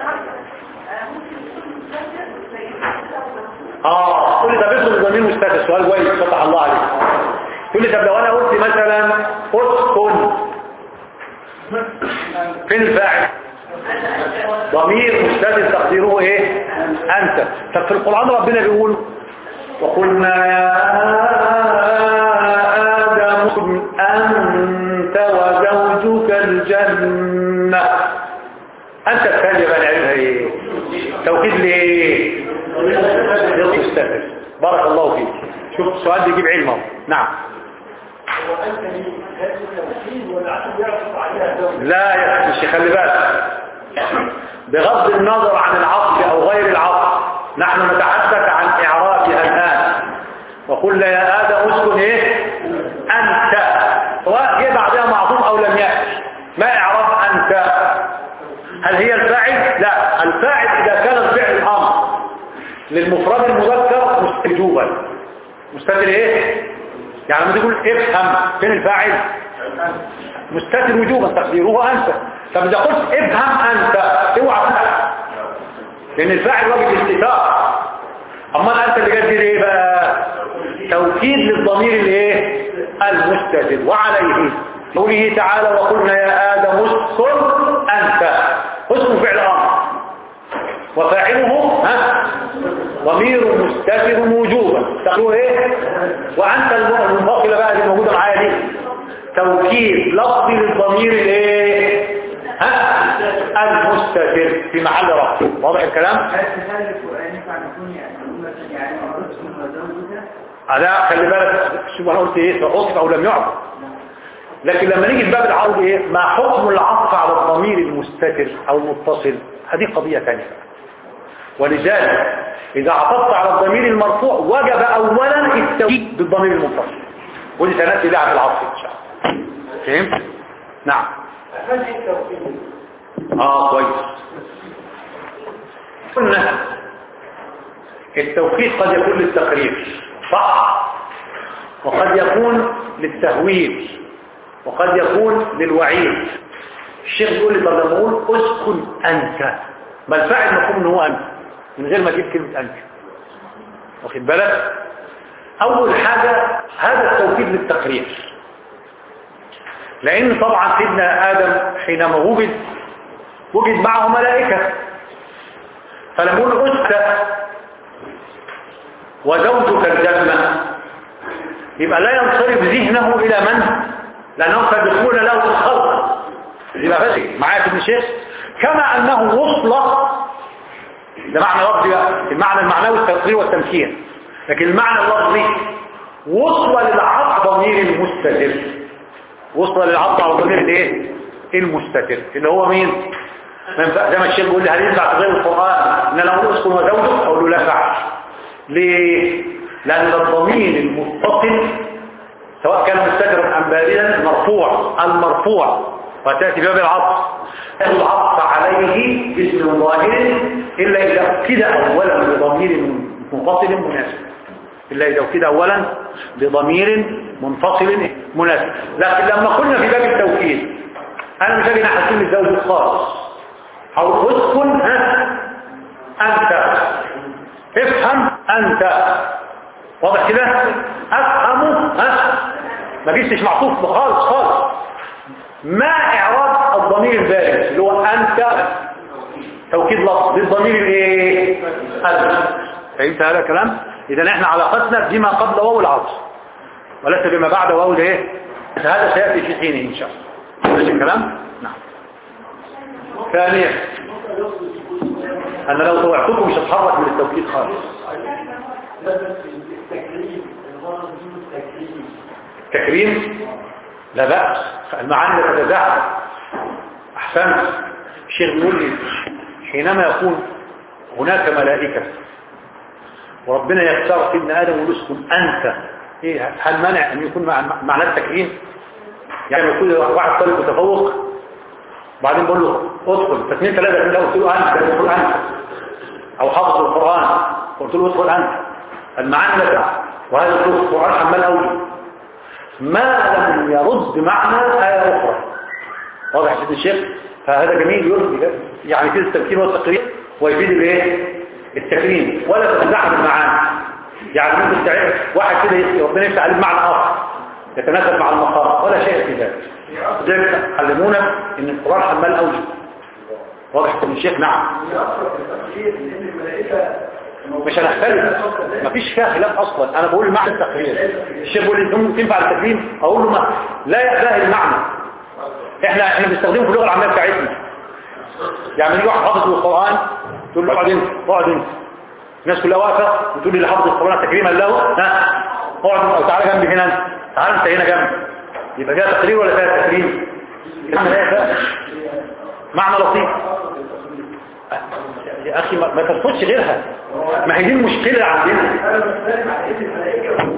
اه تقول لي طب افرض الضمير مستتر سؤال كويس فتح الله عليك تقول لي طب لو انا قلت مثلا اسكن فين الفاعل ضمير مستتر تقديره ايه انت طب في القرآن ربنا بيقول وقلنا يا آدم اسكن أنت وزوجك الجنة أنت الثانية بقى نعملها ايه توكيد ليه مستتر بارك الله فيك شوف السؤال بيجيب علم اهو نعم لا يا مش خلي بالك بغض النظر عن العطف او غير العطف نحن نتحدث عن اعرابها الان وقلنا يا ادم اسكن ايه انت سواء جه بعدها معطوف او لم ياتي ما اعراب انت هل هي الفاعل لا الفاعل اذا كان الفعل امر للمفرد المذكر مستجوبا مستتر ايه يعني لما تقول افهم فين الفاعل مستتر وجوبا تقديره انت طب اذا قلت افهم انت اوعى تفهم لان الفاعل واجب الاستتار اما انت اللي جدد ايه بقى توكيد للضمير الايه المستتر وعليه قوله تعالى وقلنا يا ادم اسكن انت اسم فعل امر وفاعله ها ضمير مستتر وجوبا تقول ايه وانت المنفصله بقى اللي موجوده معايا دي توكيد لفظي للضمير الايه ها المستتر في محل رفع واضح الكلام هذا خلي بالك شوف انا قلت ايه فعطف او لم يعطف لكن لما نيجي في باب العرض ايه ما حكم العطف على الضمير المستتر او المتصل هذه قضيه ثانيه ولذلك اذا عطفت على الضمير المرفوع وجب اولا التوكيد بالضمير المتصل ودي سناتي لها في العطف ان شاء الله فهمت نعم اه كويس قلنا التوكيد قد يكون للتقرير صح وقد يكون للتهويل وقد يكون للوعيد الشيخ بيقول لي طب لما اقول اسكن انت ما الفاعل مفهوم ان هو انت من غير ما اجيب كلمه انت واخد بالك اول حاجه هذا التوكيد للتقرير لان طبعا سيدنا ادم حينما وجد وجد معه ملائكه فلما يقول اسكن وزوجك الجنه يبقى لا ينصرف ذهنه الى من لأنهم سابقون له في الخلق يبقى فاسق معايا ابن شيخ كما أنه وصل ده معنى لفظي بقى المعنى المعنوي التقرير والتمكين لكن المعنى اللفظي وصل للعطف ضمير المستتر وصل للعطف على ضمير الايه المستتر اللي هو مين ما ينفع- زي ما الشيخ بيقول لي هل ينفع تغير القرآن ان انا اقول اسكن وزوجك اقول له لا فعل ليه لان الضمير المتصل سواء كان مستترا ام باردا مرفوع المرفوع وتاتي باب العطف العطف عليه باسم ظاهر الا اذا اكد اولا بضمير منفصل مناسب الا اذا اكد اولا بضمير منفصل مناسب لكن لما قلنا في باب التوكيد انا مش هاجي ناحيه كلمه زوج خالص او اسكن ها انت افهم انت واضح كده افهمه ها ما جيتش معطوف خالص خالص ما اعراب الضمير البارد اللي هو انت توكيد لفظ للضمير الايه انت فهمت هذا الكلام اذا احنا علاقتنا بما قبل واو العطف وليس بما بعد واو الايه هذا سياتي في حينه ان شاء الله ماشي الكلام نعم ثانيا انا لو طوعتكم مش هتحرك من التوكيد خالص تكريم لا بأس المعاني لا تتزاحم أحسنت الشيخ بيقول لي حينما يكون هناك ملائكة وربنا يختار سيدنا آدم ويسكن أنت إيه هل منع أن يكون مع معنى التكريم يعني يكون واحد طالب متفوق بعدين بقول له ادخل فاثنين ثلاثة من قلت له أنت ادخل أنت أو حافظ القرآن قلت له ادخل أنت المعاني لا تعرف وهذا القرآن عمال أوجه ما لم يرد معنى آية أخرى واضح يا سيدي الشيخ فهذا جميل يرد يعني يفيد التمكين والتقرير ويفيد الايه التكريم ولا تتزعم المعاني يعني ممكن تعرف واحد كده يسأل ربنا يفتح عليه بمعنى آخر يتناسب مع المقام ولا شيء في ذلك لذلك علمونا ان القرآن حمال أوجه واضح يا سيدي الشيخ نعم مش هنختلف مفيش فيها خلاف اصلا انا بقول معنى التقرير الشيخ بيقول لي ممكن تنفع التكريم اقول له ما لا يأباه المعنى احنا احنا بنستخدمه في اللغه العاميه بتاعتنا يعني يجي واحد حافظ القران تقول له اقعد انت اقعد انت الناس كلها واقفه وتقول لي اللي حافظ القران تكريما له ها اقعد انت او تعالى جنبي هنا انت تعالى انت هنا جنبي يبقى فيها تقرير ولا فيها تكريم معنى لا يفهم معنى لطيف يا اخي ما ما ترفضش غيرها ما هي دي المشكله عندنا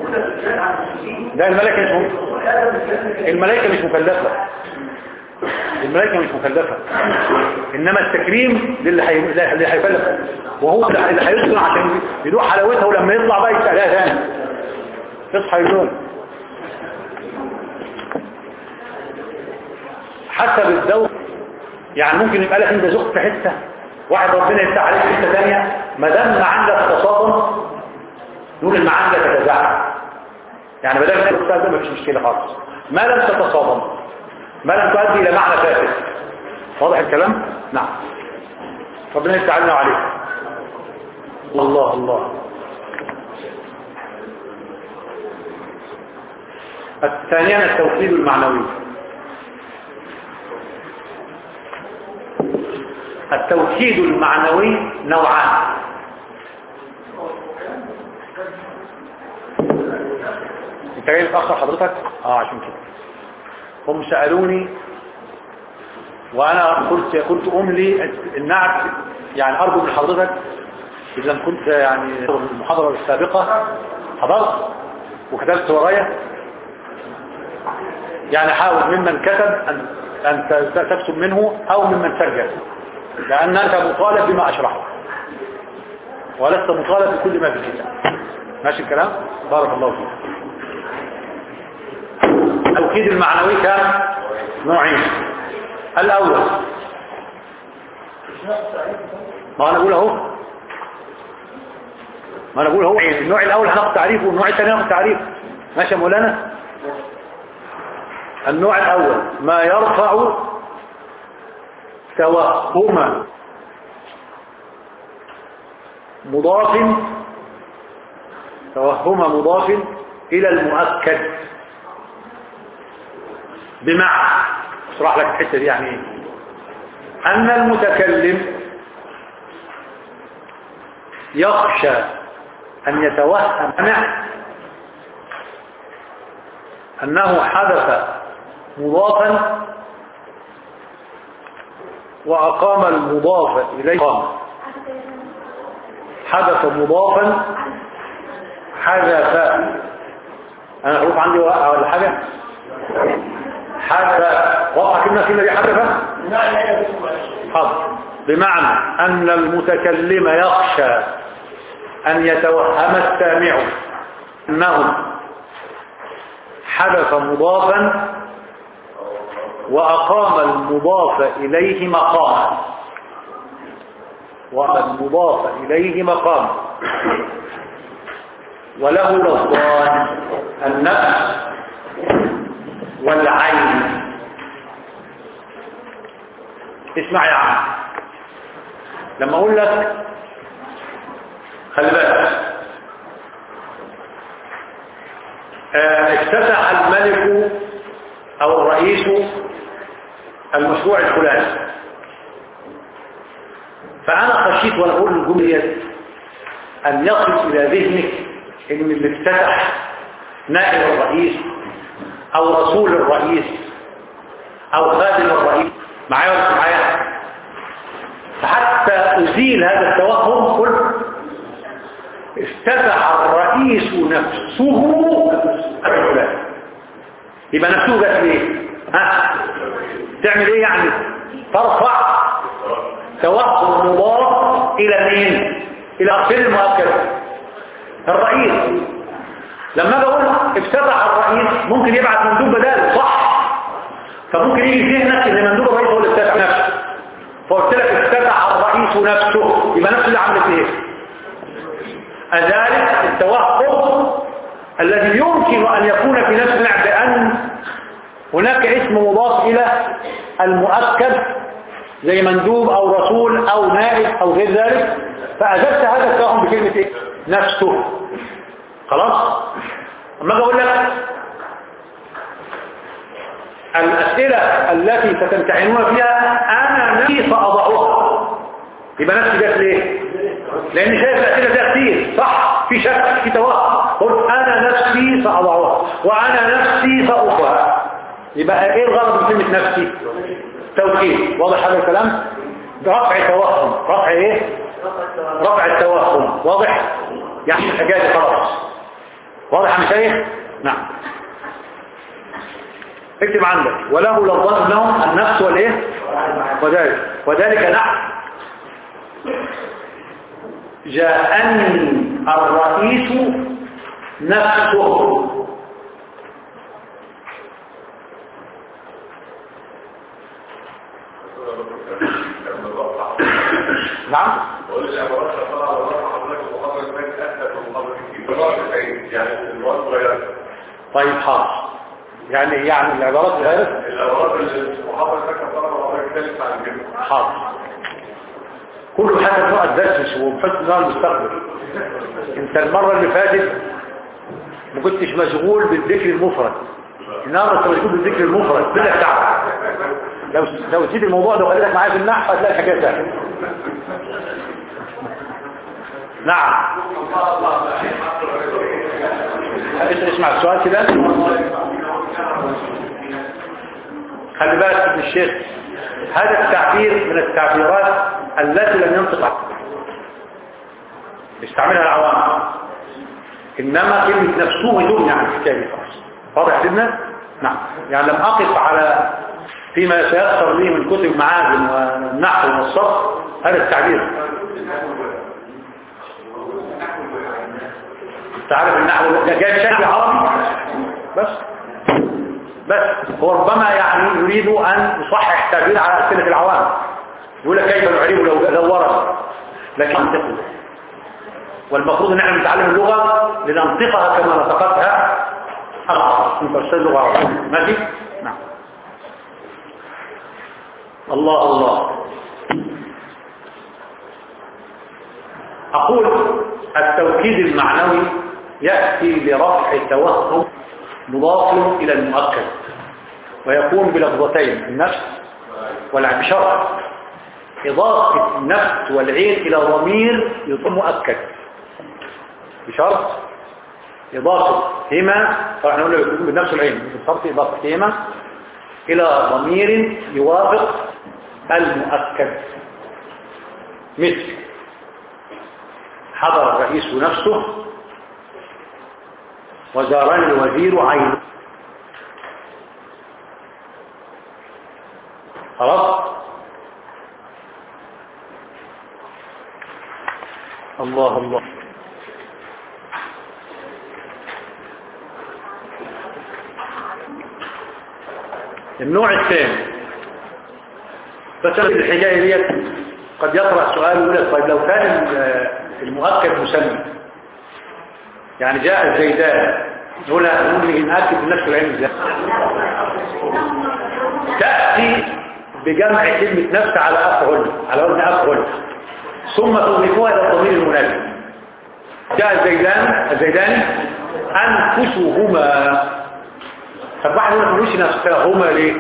لا الملائكه مش م... الملائكه مش مكلفه الملائكة مش مكلفة إنما التكريم للي حي... اللي هيكلف وهو اللي هيدخل عشان يدوق حلاوتها ولما يطلع بقى يسألها ثاني يصحى يقول حسب الذوق يعني ممكن يبقى لك انت ذوق في حته واحد ربنا يفتح عليك في حته ثانيه ما دام ما عندك تصادم نقول المعاني لا تتزعزع يعني بدل ما الاستاذ ده مفيش مشكله خالص ما لم تتصادم ما لم تؤدي الى معنى فاسد واضح الكلام نعم ربنا يفتح علينا وعليك الله الله الثانيا التوحيد المعنوي التوحيد المعنوي نوعان انت جاي متاخر حضرتك اه عشان كده هم سالوني وانا قلت كنت املي النعت يعني ارجو من حضرتك اذا كنت يعني المحاضره السابقه حضرت وكتبت ورايا يعني حاول ممن كتب ان ان تكتب منه او ممن سجل لان انت مطالب بما اشرحه ولست مطالب بكل ما في الكتاب ماشي الكلام بارك الله فيك التوحيد المعنوي كان نوعين الاول ما انا اقول اهو ما انا اقول اهو النوع الاول هناخد تعريفه والنوع الثاني هناخد تعريفه ماشي يا مولانا النوع الاول ما يرفع توهم مضاف توهم مضاف الى المؤكد بمعنى اشرح لك الحته دي يعني ايه ان المتكلم يخشى ان يتوهم انه حدث مضافا واقام المضاف اليه قام حدث مضافا حدث انا اقول عندي وقع ولا حاجه حدث وقع كلمه كلمه دي حدث حاضر بمعنى ان المتكلم يخشى ان يتوهم السامع انه حدث مضافا واقام المضاف اليه مقاما والمضاف اليه مقام وله لفظان النفس والعين اسمع يا عم لما اقول لك خلي بالك افتتح الملك او الرئيس المشروع الفلاني فانا خشيت وانا اقول الجمله ان يصل الى ذهنك ان اللي افتتح نائب الرئيس او رسول الرئيس او خادم الرئيس معايا ولا معايا فحتى ازيل هذا التوهم قلت افتتح الرئيس نفسه الفلاني يبقى نفسه جت ليه ها تعمل ايه يعني ترفع توهم مضاف الى مين الى اخر المؤكد الرئيس لما اجي اقول افتتح الرئيس ممكن يبعت مندوب بداله صح فممكن يجي في ذهنك ان مندوب الرئيس هو اللي افتتح نفسه فقلت لك افتتح الرئيس نفسه يبقى نفسه اللي عملت ايه أذلك التوهم الذي يمكن أن يكون في نفسنا بأن هناك اسم مضاف إلى المؤكد زي مندوب أو رسول أو نائب أو غير ذلك فأزلت هذا التوهم بكلمة إيه؟ نفسه خلاص أما أقول لك الأسئلة التي ستمتحنون فيها أنا نفسي سأضعها يبقى نفسي جات ليه لأن شايف الأسئلة فيها كتير صح في شك في توهم قلت أنا نفسي سأضعها وأنا نفسي سأخها يبقى إيه الغرض من كلمة نفسي توكيد واضح هذا الكلام رفع توهم رفع إيه رفع التوهم واضح يعني الحاجات خلاص واضح يا مشايخ نعم اكتب عندك وله لفظان لهم النفس والايه وذلك وذلك نحو جاءني الرئيس نفسه نعم بقول العبارات اللي طلع على رأس حضرتك المحاضرة اللي فاتت أسهل من المحاضرة كتير بالرأس بعيد يعني الوقت صغير طيب حاضر يعني يعني العبارات غيرت العبارات اللي المحاضرة اللي فاتت طلع على حضرتك ثالث عن كده حاضر كله حسب نوع الدرس مش وبحسب نوع المستقبل انت المرة اللي فاتت ما كنتش مشغول بالذكر المفرد النهارده انت مشغول بالذكر المفرد بلا تعب لو لو نسيت الموضوع ده وخليتك معايا في النحو هتلاقي الحكايه سهله نعم اسمع اسمع السؤال كده خلي بالك يا ابن الشيخ هذا التعبير من التعبيرات التي لم ينطق عنها. يستعملها العوام انما كلمه نفسه يغني عن الحكايه دي خالص واضح سيدنا نعم يعني لم اقف على فيما سيظهر لي من كتب معادن والنحو والصرف هذا التعبير تعرف النحو ده جاي بشكل عربي بس بس هو ربما يعني يريد ان يصحح تعبير على ألسنة العوام يقول لك كيف نعربه لو لو ورد لكن منطقه والمفروض ان احنا نتعلم اللغة لننطقها كما نطقتها العرب انت استاذ لغة عربية ماشي نعم الله الله أقول التوكيد المعنوي يأتي لرفع توهم مضاف إلى المؤكد ويكون بلفظتين النفس والعين بشرط إضافة النفس والعين إلى ضمير يكون مؤكد بشرط إضافة هما طبعا نقول له يكون بالنفس والعين بشرط إضافة هما إلى ضمير يوافق المؤكد مثل حضر الرئيس نفسه وزارني الوزير عينه خلاص الله الله النوع الثاني بس الحكاية ديت قد يطرح سؤال يقول لك طيب لو كان المؤكد مسمى يعني جاء الزيدان هنا نقول نأكد بنفس العلم ازاي تأتي بجمع كلمة نفس على أفعل على وزن أفعل ثم تضيفوها إلى الضمير المناسب جاء الزيدان الزيداني أنفسهما طب واحد يقول ملوش نفسهما ليه؟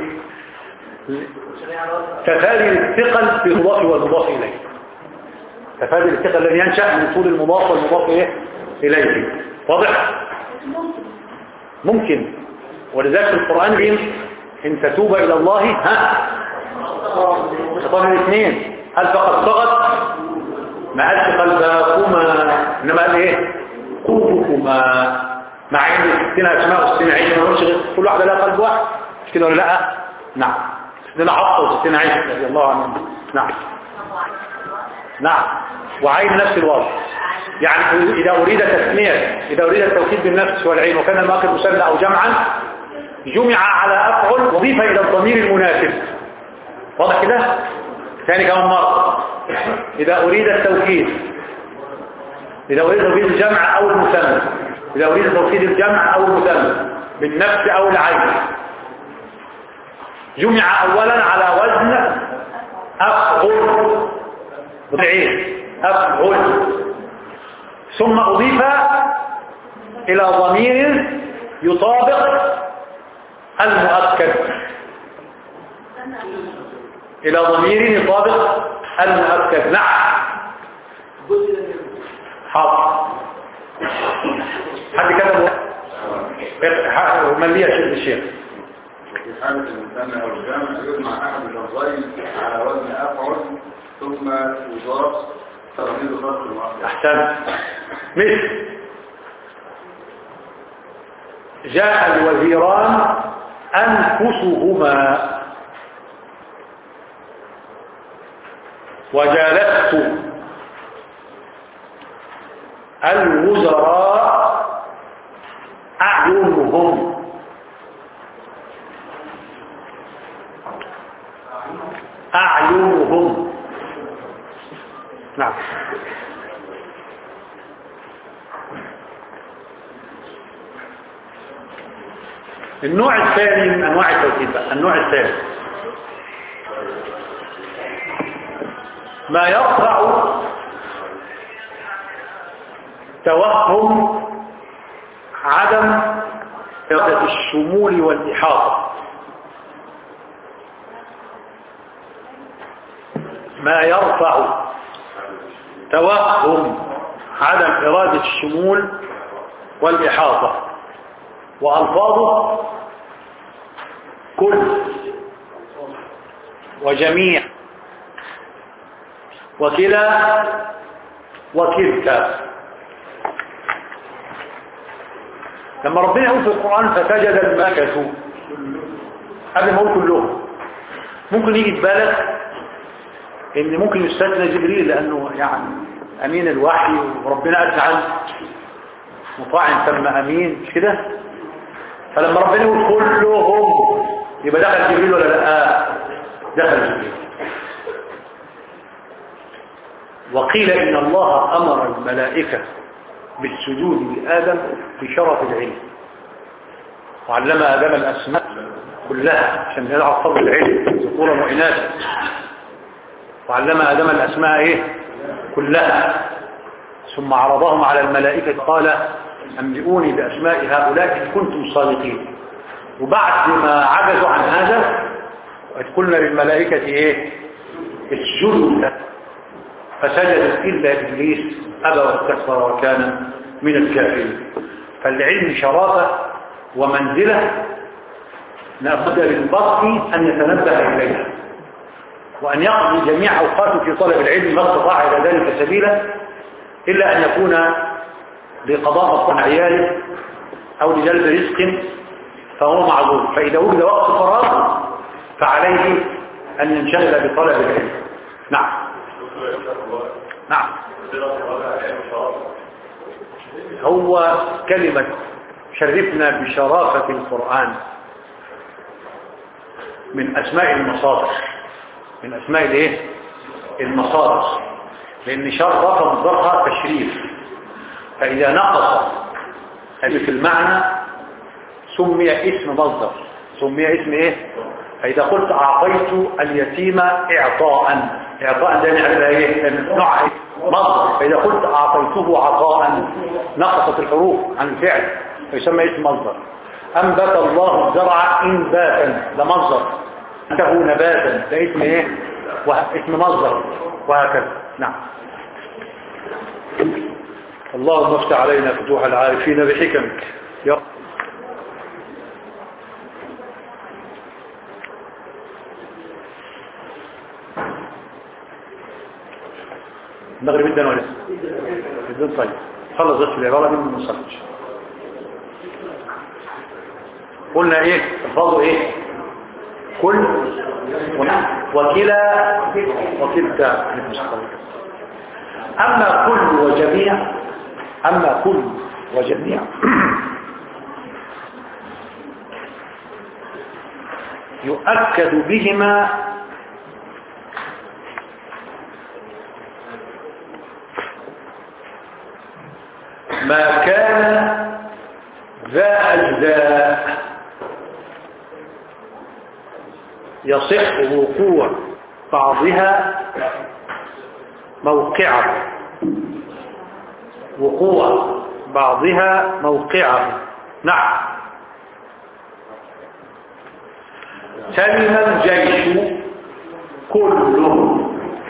تفادي الثقل في المضاف والمضاف إليه تفادي الثقل الذي ينشأ من طول المضاف والمضاف إيه؟ إليه واضح؟ ممكن ولذلك في القرآن الكريم إن تتوب إلى الله ها خطاب الاثنين هل فقد طغت ما قالش قلبكما إنما قال إيه قلوبكما مع إن الستين أسماء والستين عيش ما نقولش غير كل واحدة لها قلب واحد مش كده ولا لا نعم ستين حفصة وستين عيش رضي الله عنهم نعم نعم وعين نفس الوضع يعني إذا أريد تسمية إذا أريد التوكيد بالنفس والعين وكان المؤكد مسمى أو جمعا جمع على أفعل وضيف إلى الضمير المناسب واضح كده؟ ثاني كمان مرة إذا أريد التوكيد إذا أريد توكيد الجمع أو المسمى إذا أريد توكيد الجمع أو المسمى بالنفس أو العين جمع أولا على وزن أفعل بالعين أفعل ثم أضيف إلى ضمير يطابق المؤكد إلى ضمير يطابق المؤكد نعم حاضر حد كتبه من لي يا شيخ الشيخ في حالة المثنى أو الجمع يجمع أحد اللفظين على وزن أفعل ثم يضاف تغيير ضرب المؤكد أحسن مثل جاء الوزيران أنفسهما وجالست الوزراء أعينهم أعينهم نعم النوع الثاني من أنواع التوكيد بقى النوع الثاني ما يرفع توهم عدم إرادة الشمول والإحاطة ما يرفع توهم عدم إرادة الشمول والإحاطة وألفاظه كل وجميع وكلا وكلتا لما ربنا يقول في القرآن فسجد الملكة قبل ما يقول كلهم ممكن يجي في بالك ان ممكن يستثنى جبريل لانه يعني امين الوحي وربنا قال عنه مطاع ثم امين مش كده فلما ربنا يقول كلهم يبقى دخل جبريل ولا لا دخل جبريل وقيل ان الله امر الملائكه بالسجود لادم بشرف العلم وعلم ادم الاسماء كلها عشان يلعب فضل العلم ذكورا واناثا وعلم ادم الاسماء ايه كلها ثم عرضهم على الملائكه قال انبئوني باسماء هؤلاء ان كنتم صادقين وبعد ما عجزوا عن هذا قلنا للملائكه ايه اسجدوا له فسجدوا إلا إبليس أبى واستكبر وكان من الكافرين فالعلم شرافة ومنزلة لابد للبطء أن يتنبه إليها وأن يقضي جميع أوقاته في طلب العلم ما استطاع إلى ذلك سبيلا إلا أن يكون لقضاء مصلحة عياله أو لجلب رزق فهو معذور فإذا وجد وقت فراغ فعليه أن ينشغل بطلب العلم نعم نعم هو كلمة شرفنا بشرافة القرآن من أسماء المصادر من أسماء الايه المصادر لأن شرف مصدرها تشريف فإذا نقص ألف المعنى سمي اسم مصدر سمي اسم ايه فإذا قلت أعطيت اليتيم إعطاء إعطاء ده نعرفها ايه نوع مصدر فإذا قلت أعطيته عطاء نقصت الحروف عن الفعل فيسمى اسم مصدر أنبت الله الزرع إنباتا ده مصدر أنته نباتا ده اسم ايه اسم مصدر وهكذا نعم اللهم افتح علينا فتوح العارفين بحكمك يا رب المغرب جدا ولا جدا طيب خلص بس العبارة دي من المصرج قلنا ايه الفاظه ايه كل وكلا وكلتا اما كل وجميع اما كل وجميع يؤكد بهما ما كان ذا أجزاء يصح وقوع بعضها موقعه وقوع بعضها موقعه نعم سلم الجيش كله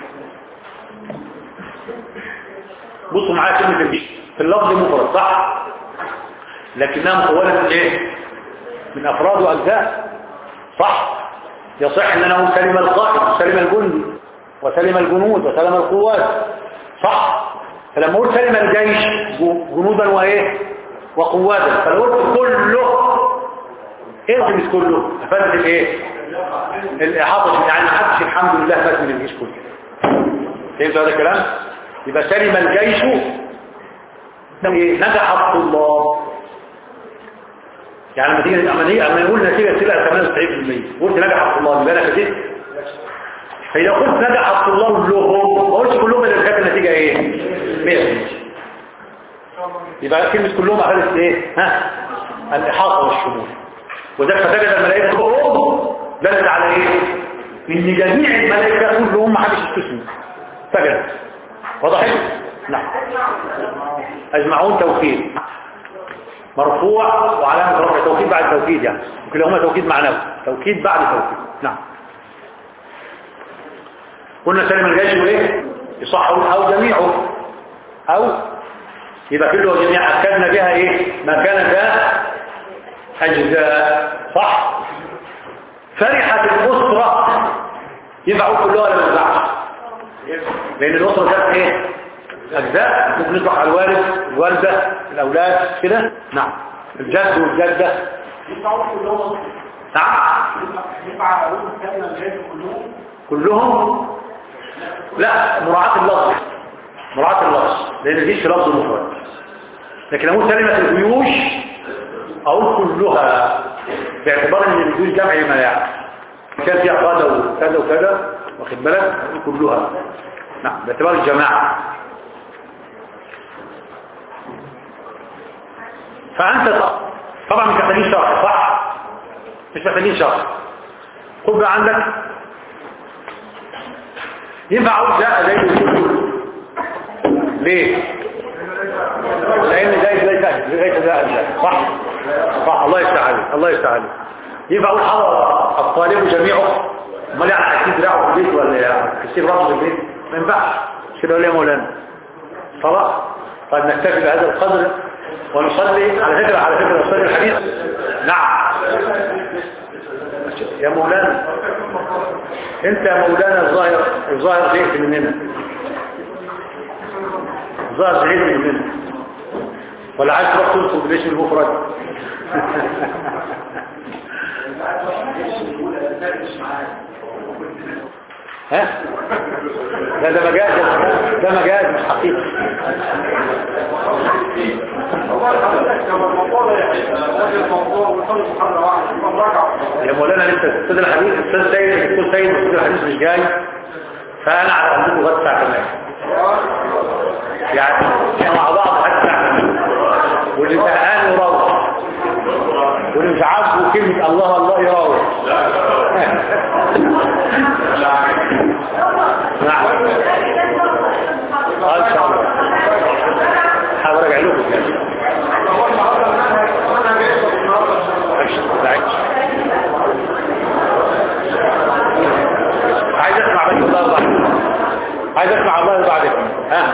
بصوا معايا كلمة الجيش في اللفظ مفرد صح لكنها مكونه من ايه من افراد واجزاء صح يصح ان انا اقول سلم القائد وسلم الجندي وسلم الجنود وسلم القوات صح فلما اقول سلم الجيش جنودا وايه وقواتا فلو قلت كله ايه الجيش كله فاتت الايه الاحاطه يعني ما حدش الحمد لله فات من الجيش كله فهمت هذا الكلام يبقى سلم الجيش إيه؟ نجح الطلاب يعني لما تيجي لما نيجي لما نقول نتيجه طلع 98% قلت نجح الطلاب يبقى انا كده فإذا قلت نجح الطلاب كلهم ما قلتش كلهم اللي كانت النتيجة ايه 100% يبقى كلمة كلهم أخذت ايه ها الإحاطة والشمول وذلك فتجد الملائكة كلهم دلت على ايه ان جميع الملائكة كلهم ما حدش استثنى فجد وضحت نعم أجمعون توكيد مرفوع وعلامة رفع توكيد بعد توكيد يعني وكلاهما توكيد معنوي توكيد بعد توكيد نعم قلنا سلم الجيش وايه يصحوا او جميعه او يبقى كله وجميع اكدنا بها ايه ما كان ذا اجزاء صح فرحت الاسره ينفعوا كلها ولا ما ينفعش لان الاسره ذات ايه اجزاء ممكن نطلق على الوالد الوالده الاولاد كده نعم الجد والجده ينفعوا كلهم نعم ينفع اقول الكلمه الجايه كلهم كلهم لا مراعاة اللفظ مراعاة اللفظ لأن دي لفظ مفرد لكن أقول كلمة الجيوش أقول كلها باعتبار أن الجيوش جمع ملاعب كان فيها قادة وكذا وكذا واخد بالك أقول كلها نعم باعتبار الجماعة فأنت طبعا مش محتاجين شرح صح؟ مش محتاجين شرح خد بقى عندك ينفع اقول جاء زيد كله ليه لان زيد ليس ليس جاء زيد صح صح الله يفتح عليك الله يفتح عليك ينفع اقول حضر الطالب جميعه امال يعني هتسيب دراعه في البيت ولا هتسيب راسه في البيت ما ينفعش مش كده ولا يا مولانا خلاص طيب نكتفي بهذا القدر ونصلي على فكره على فكره نصلي الحديث نعم يا مولانا انت يا مولانا الظاهر الظاهر زهقت مننا الظاهر زهقت مننا ولا عايز تروح تنصب بالاسم المفرد ها لا ده مجاز ده مجاز مش حقيقي يا مولانا لسه استاذ الحديث استاذ سيد الدكتور سيد استاذ الحديث مش جاي فانا عندكم غد ساعه كمان يعني احنا مع بعض حتى ساعه كمان واللي زهقان يروح واللي مش عاجبه كلمه الله الله يروح نعم آه ان شاء الله حاول ارجع لكم يعني عايز اسمع بس الله بعد عايز اسمع الله بعدك ها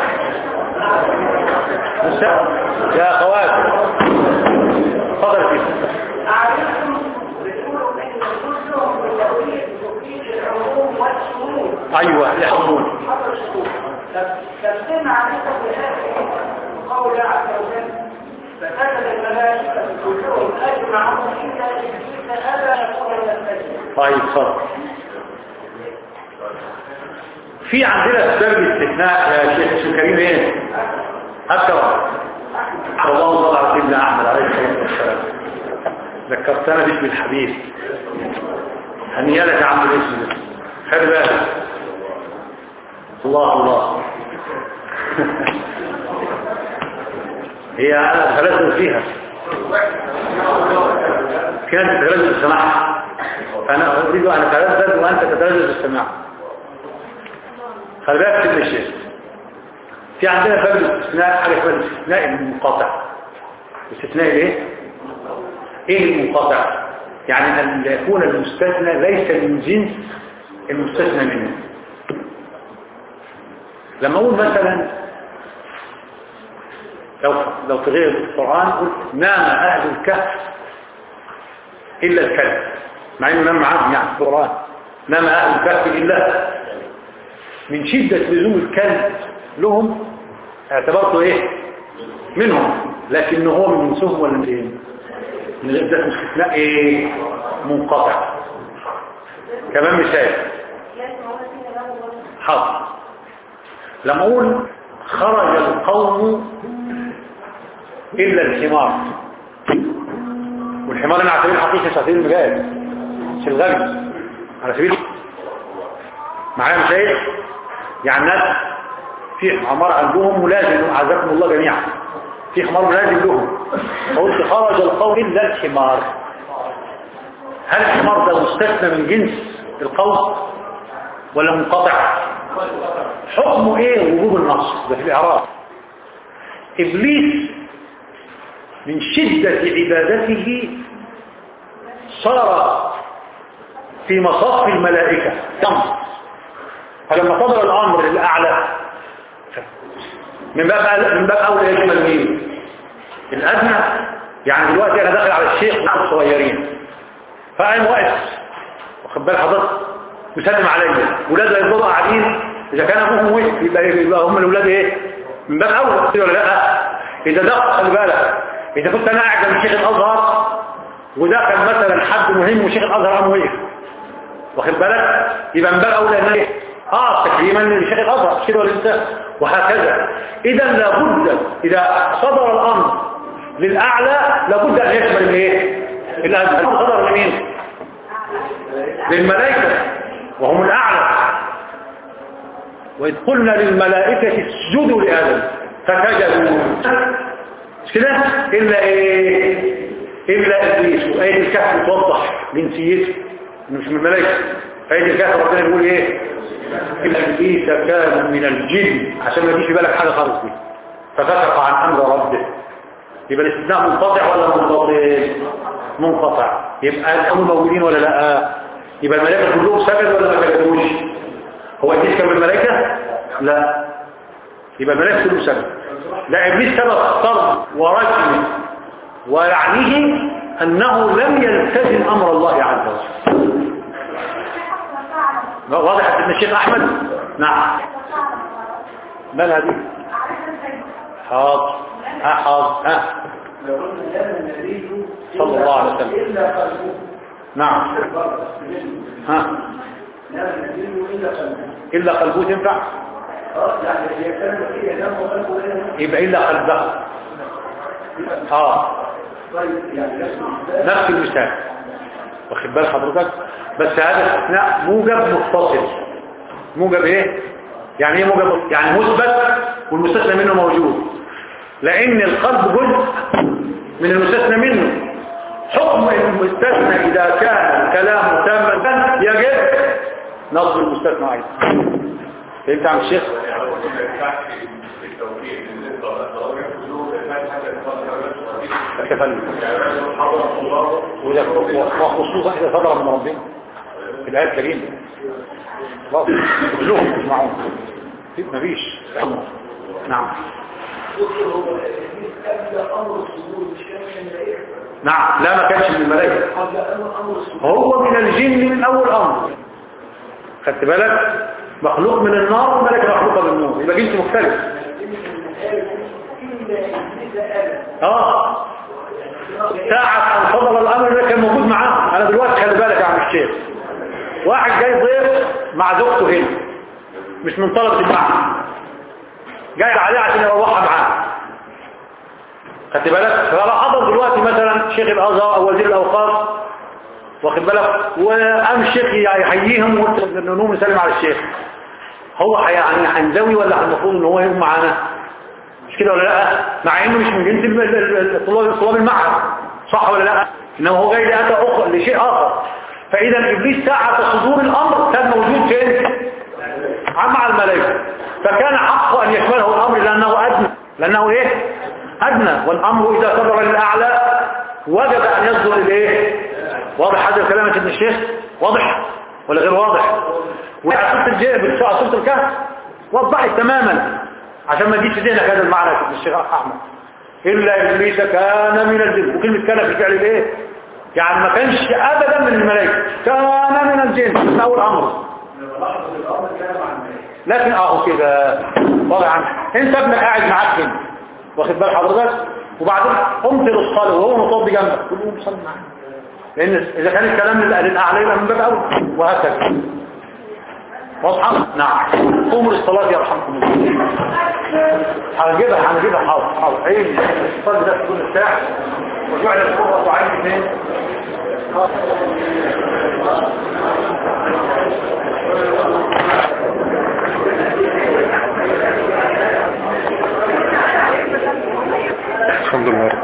مستقبل يا اخوات تفضل فيك ايوه يحمون تسمع عليكم بهذا قول عز وجل فسجد الملائكة كلهم أجمعون إلا إبليس أبى يكون من المسجد طيب صار في عندنا اسباب الاستثناء يا شيخ شيخ كريم ايه اكثر اللهم صل على سيدنا احمد عليه الصلاه والسلام ذكرتنا باسم الحبيب هنيئا لك يا عم الاسم ده خلي بالك الله الله هي انا ثلاثة فيها كانت تتلذذ بالسماع فانا اريد ان اتلذذ وانت تتلذذ بالسماع خلي بالك كده الشيء في عندنا باب الاستثناء حاجه اسمها الاستثناء المنقطع الاستثناء ايه ايه المنقطع يعني ان يكون المستثنى ليس من جنس المستثنى منه لما اقول مثلا لو لو في غير القران قلت نام اهل الكهف الا الكلب مع انه نام معاهم يعني في القران نام اهل الكهف الا من شدة لزوم الكلب لهم اعتبرته ايه منهم لكنه هو من جنسهم ولا من ايه من غير ده استثناء ايه منقطع كمان مثال حاضر لما اقول خرج القوم الا الحمار والحمار انا على سبيل الحقيقه مش على سبيل المجال مش الغبي على سبيل معايا مش ايه يعني الناس في حمار عندهم ملازم عزكم الله جميعا في حمار ملازم لهم فقلت خرج القوم الا الحمار هل الحمار ده مستثنى من جنس القوم ولا منقطع حكمه ايه وجوب النص ده في الاعراب ابليس من شدة عبادته صار في مصاف الملائكة تم فلما صدر الامر للاعلى من باب من باب اولى يشمل مين الادنى يعني دلوقتي انا داخل على الشيخ الصغيرين فقام واقف واخد بال حضرتك مسلم عليا ولاده يفضلوا قاعدين اذا كان ابوهم وقف يبقى يبقى هم الاولاد ايه من باب اولى كده ولا لا اذا دخل خلي بالك اذا كنت انا قاعد جنب شيخ الازهر ودخل مثلا حد مهم وشيخ الازهر قام وقف واخد بالك يبقى من باب اولى ان ايه اه تكريما لشيخ الازهر مش كده ولا انت وهكذا اذا لابد اذا صدر الامر للاعلى لابد ان يشمل الايه الازهر صدر لمين للملائكه وهم الاعلى واذ قلنا للملائكه اسجدوا لادم فسجدوا مش كده الا ايه الا ابليس وايه الكهف توضح جنسيته انه مش من الملائكه فايه الكهف ربنا يقول ايه إن إبليس كان من الجن عشان ما يجيش في بالك حاجة خالص دي ففسق عن أمر ربه يبقى الاستثناء منقطع ولا منقطع منقطع يبقى الأمر موجودين ولا لا يبقى الملائكة كلهم سجدوا ولا ما سجدوش هو إبليس كان من الملائكة لا يبقى الملائكة كلهم سجدوا لا إبليس سبب طرد ورجم ولعنه أنه لم يلتزم أمر الله عز وجل واضح ان الشيخ احمد نعم مالها دي حاضر ها حاضر ها صلى الله عليه وسلم نعم ها الا قلبه تنفع يبقى الا قلبه اه نفس المثال واخد بال حضرتك بس هذا استثناء موجب متصل موجب ايه يعني ايه موجب يعني مثبت والمستثنى منه موجود لان القلب جزء من المستثنى منه حكم المستثنى اذا كان الكلام تاما يجب نصب المستثنى ايضا فهمت عم الشيخ تكفل وخصوصا اذا صدر من ربنا في الآية الكريمة خلاص كلهم يسمعون مفيش نعم نعم لا ما كانش من الملائكة هو من الجن من أول أمر خدت بالك مخلوق من النار والملائكة مخلوقة من النور يبقى جنس مختلف اه ساعة أن صدر الأمر ده كان موجود معاه أنا دلوقتي خلي بالك يا عم الشيخ واحد جاي ضيف مع زوجته هنا مش من طلبة المعهد جاي عليه عشان يروحها معاه خدت بالك فلا حضر دلوقتي مثلا شيخ الازهر او وزير الاوقاف واخد بالك وقام الشيخ يحييهم ونقوم نسلم على الشيخ هو يعني هنزوي ولا المفروض ان هو يقوم معانا مش كده ولا لا مع انه مش من جنس طلاب المعهد صح ولا لا انما هو جاي لأدى أخر لشيء اخر فاذا ابليس ساعة صدور الامر كان موجود فين مع الملائكة فكان حقه ان يشمله الامر لانه ادنى لانه ايه ادنى والامر اذا صدر للاعلى وجب ان يصدر اليه واضح هذا الكلام يا ابن الشيخ واضح ولا غير واضح وعصبت الجيب عصبت الكهف وضحت تماما عشان ما تجيش في ذهنك هذا المعنى يا ابن الشيخ احمد الا ابليس كان من الجن وكلمه كان في فعل الايه يعني ما كانش ابدا من الملائكه كان من الجن من اول امر لكن اهو كده واضح عنه انت ابنك قاعد معاك هنا واخد بال حضرتك وبعدين قمت للصلاة وهو مصاب جنبك تقول له صلي معاه لان اذا كان الكلام للاعلى يبقى من باب اول وهكذا واضحه نعم قوموا للصلاه يرحمكم الله هنجيبها هنجيبها حاضر حاضر عين الصلاه ده تكون الساعه وجعل القرة عين فين الحمد لله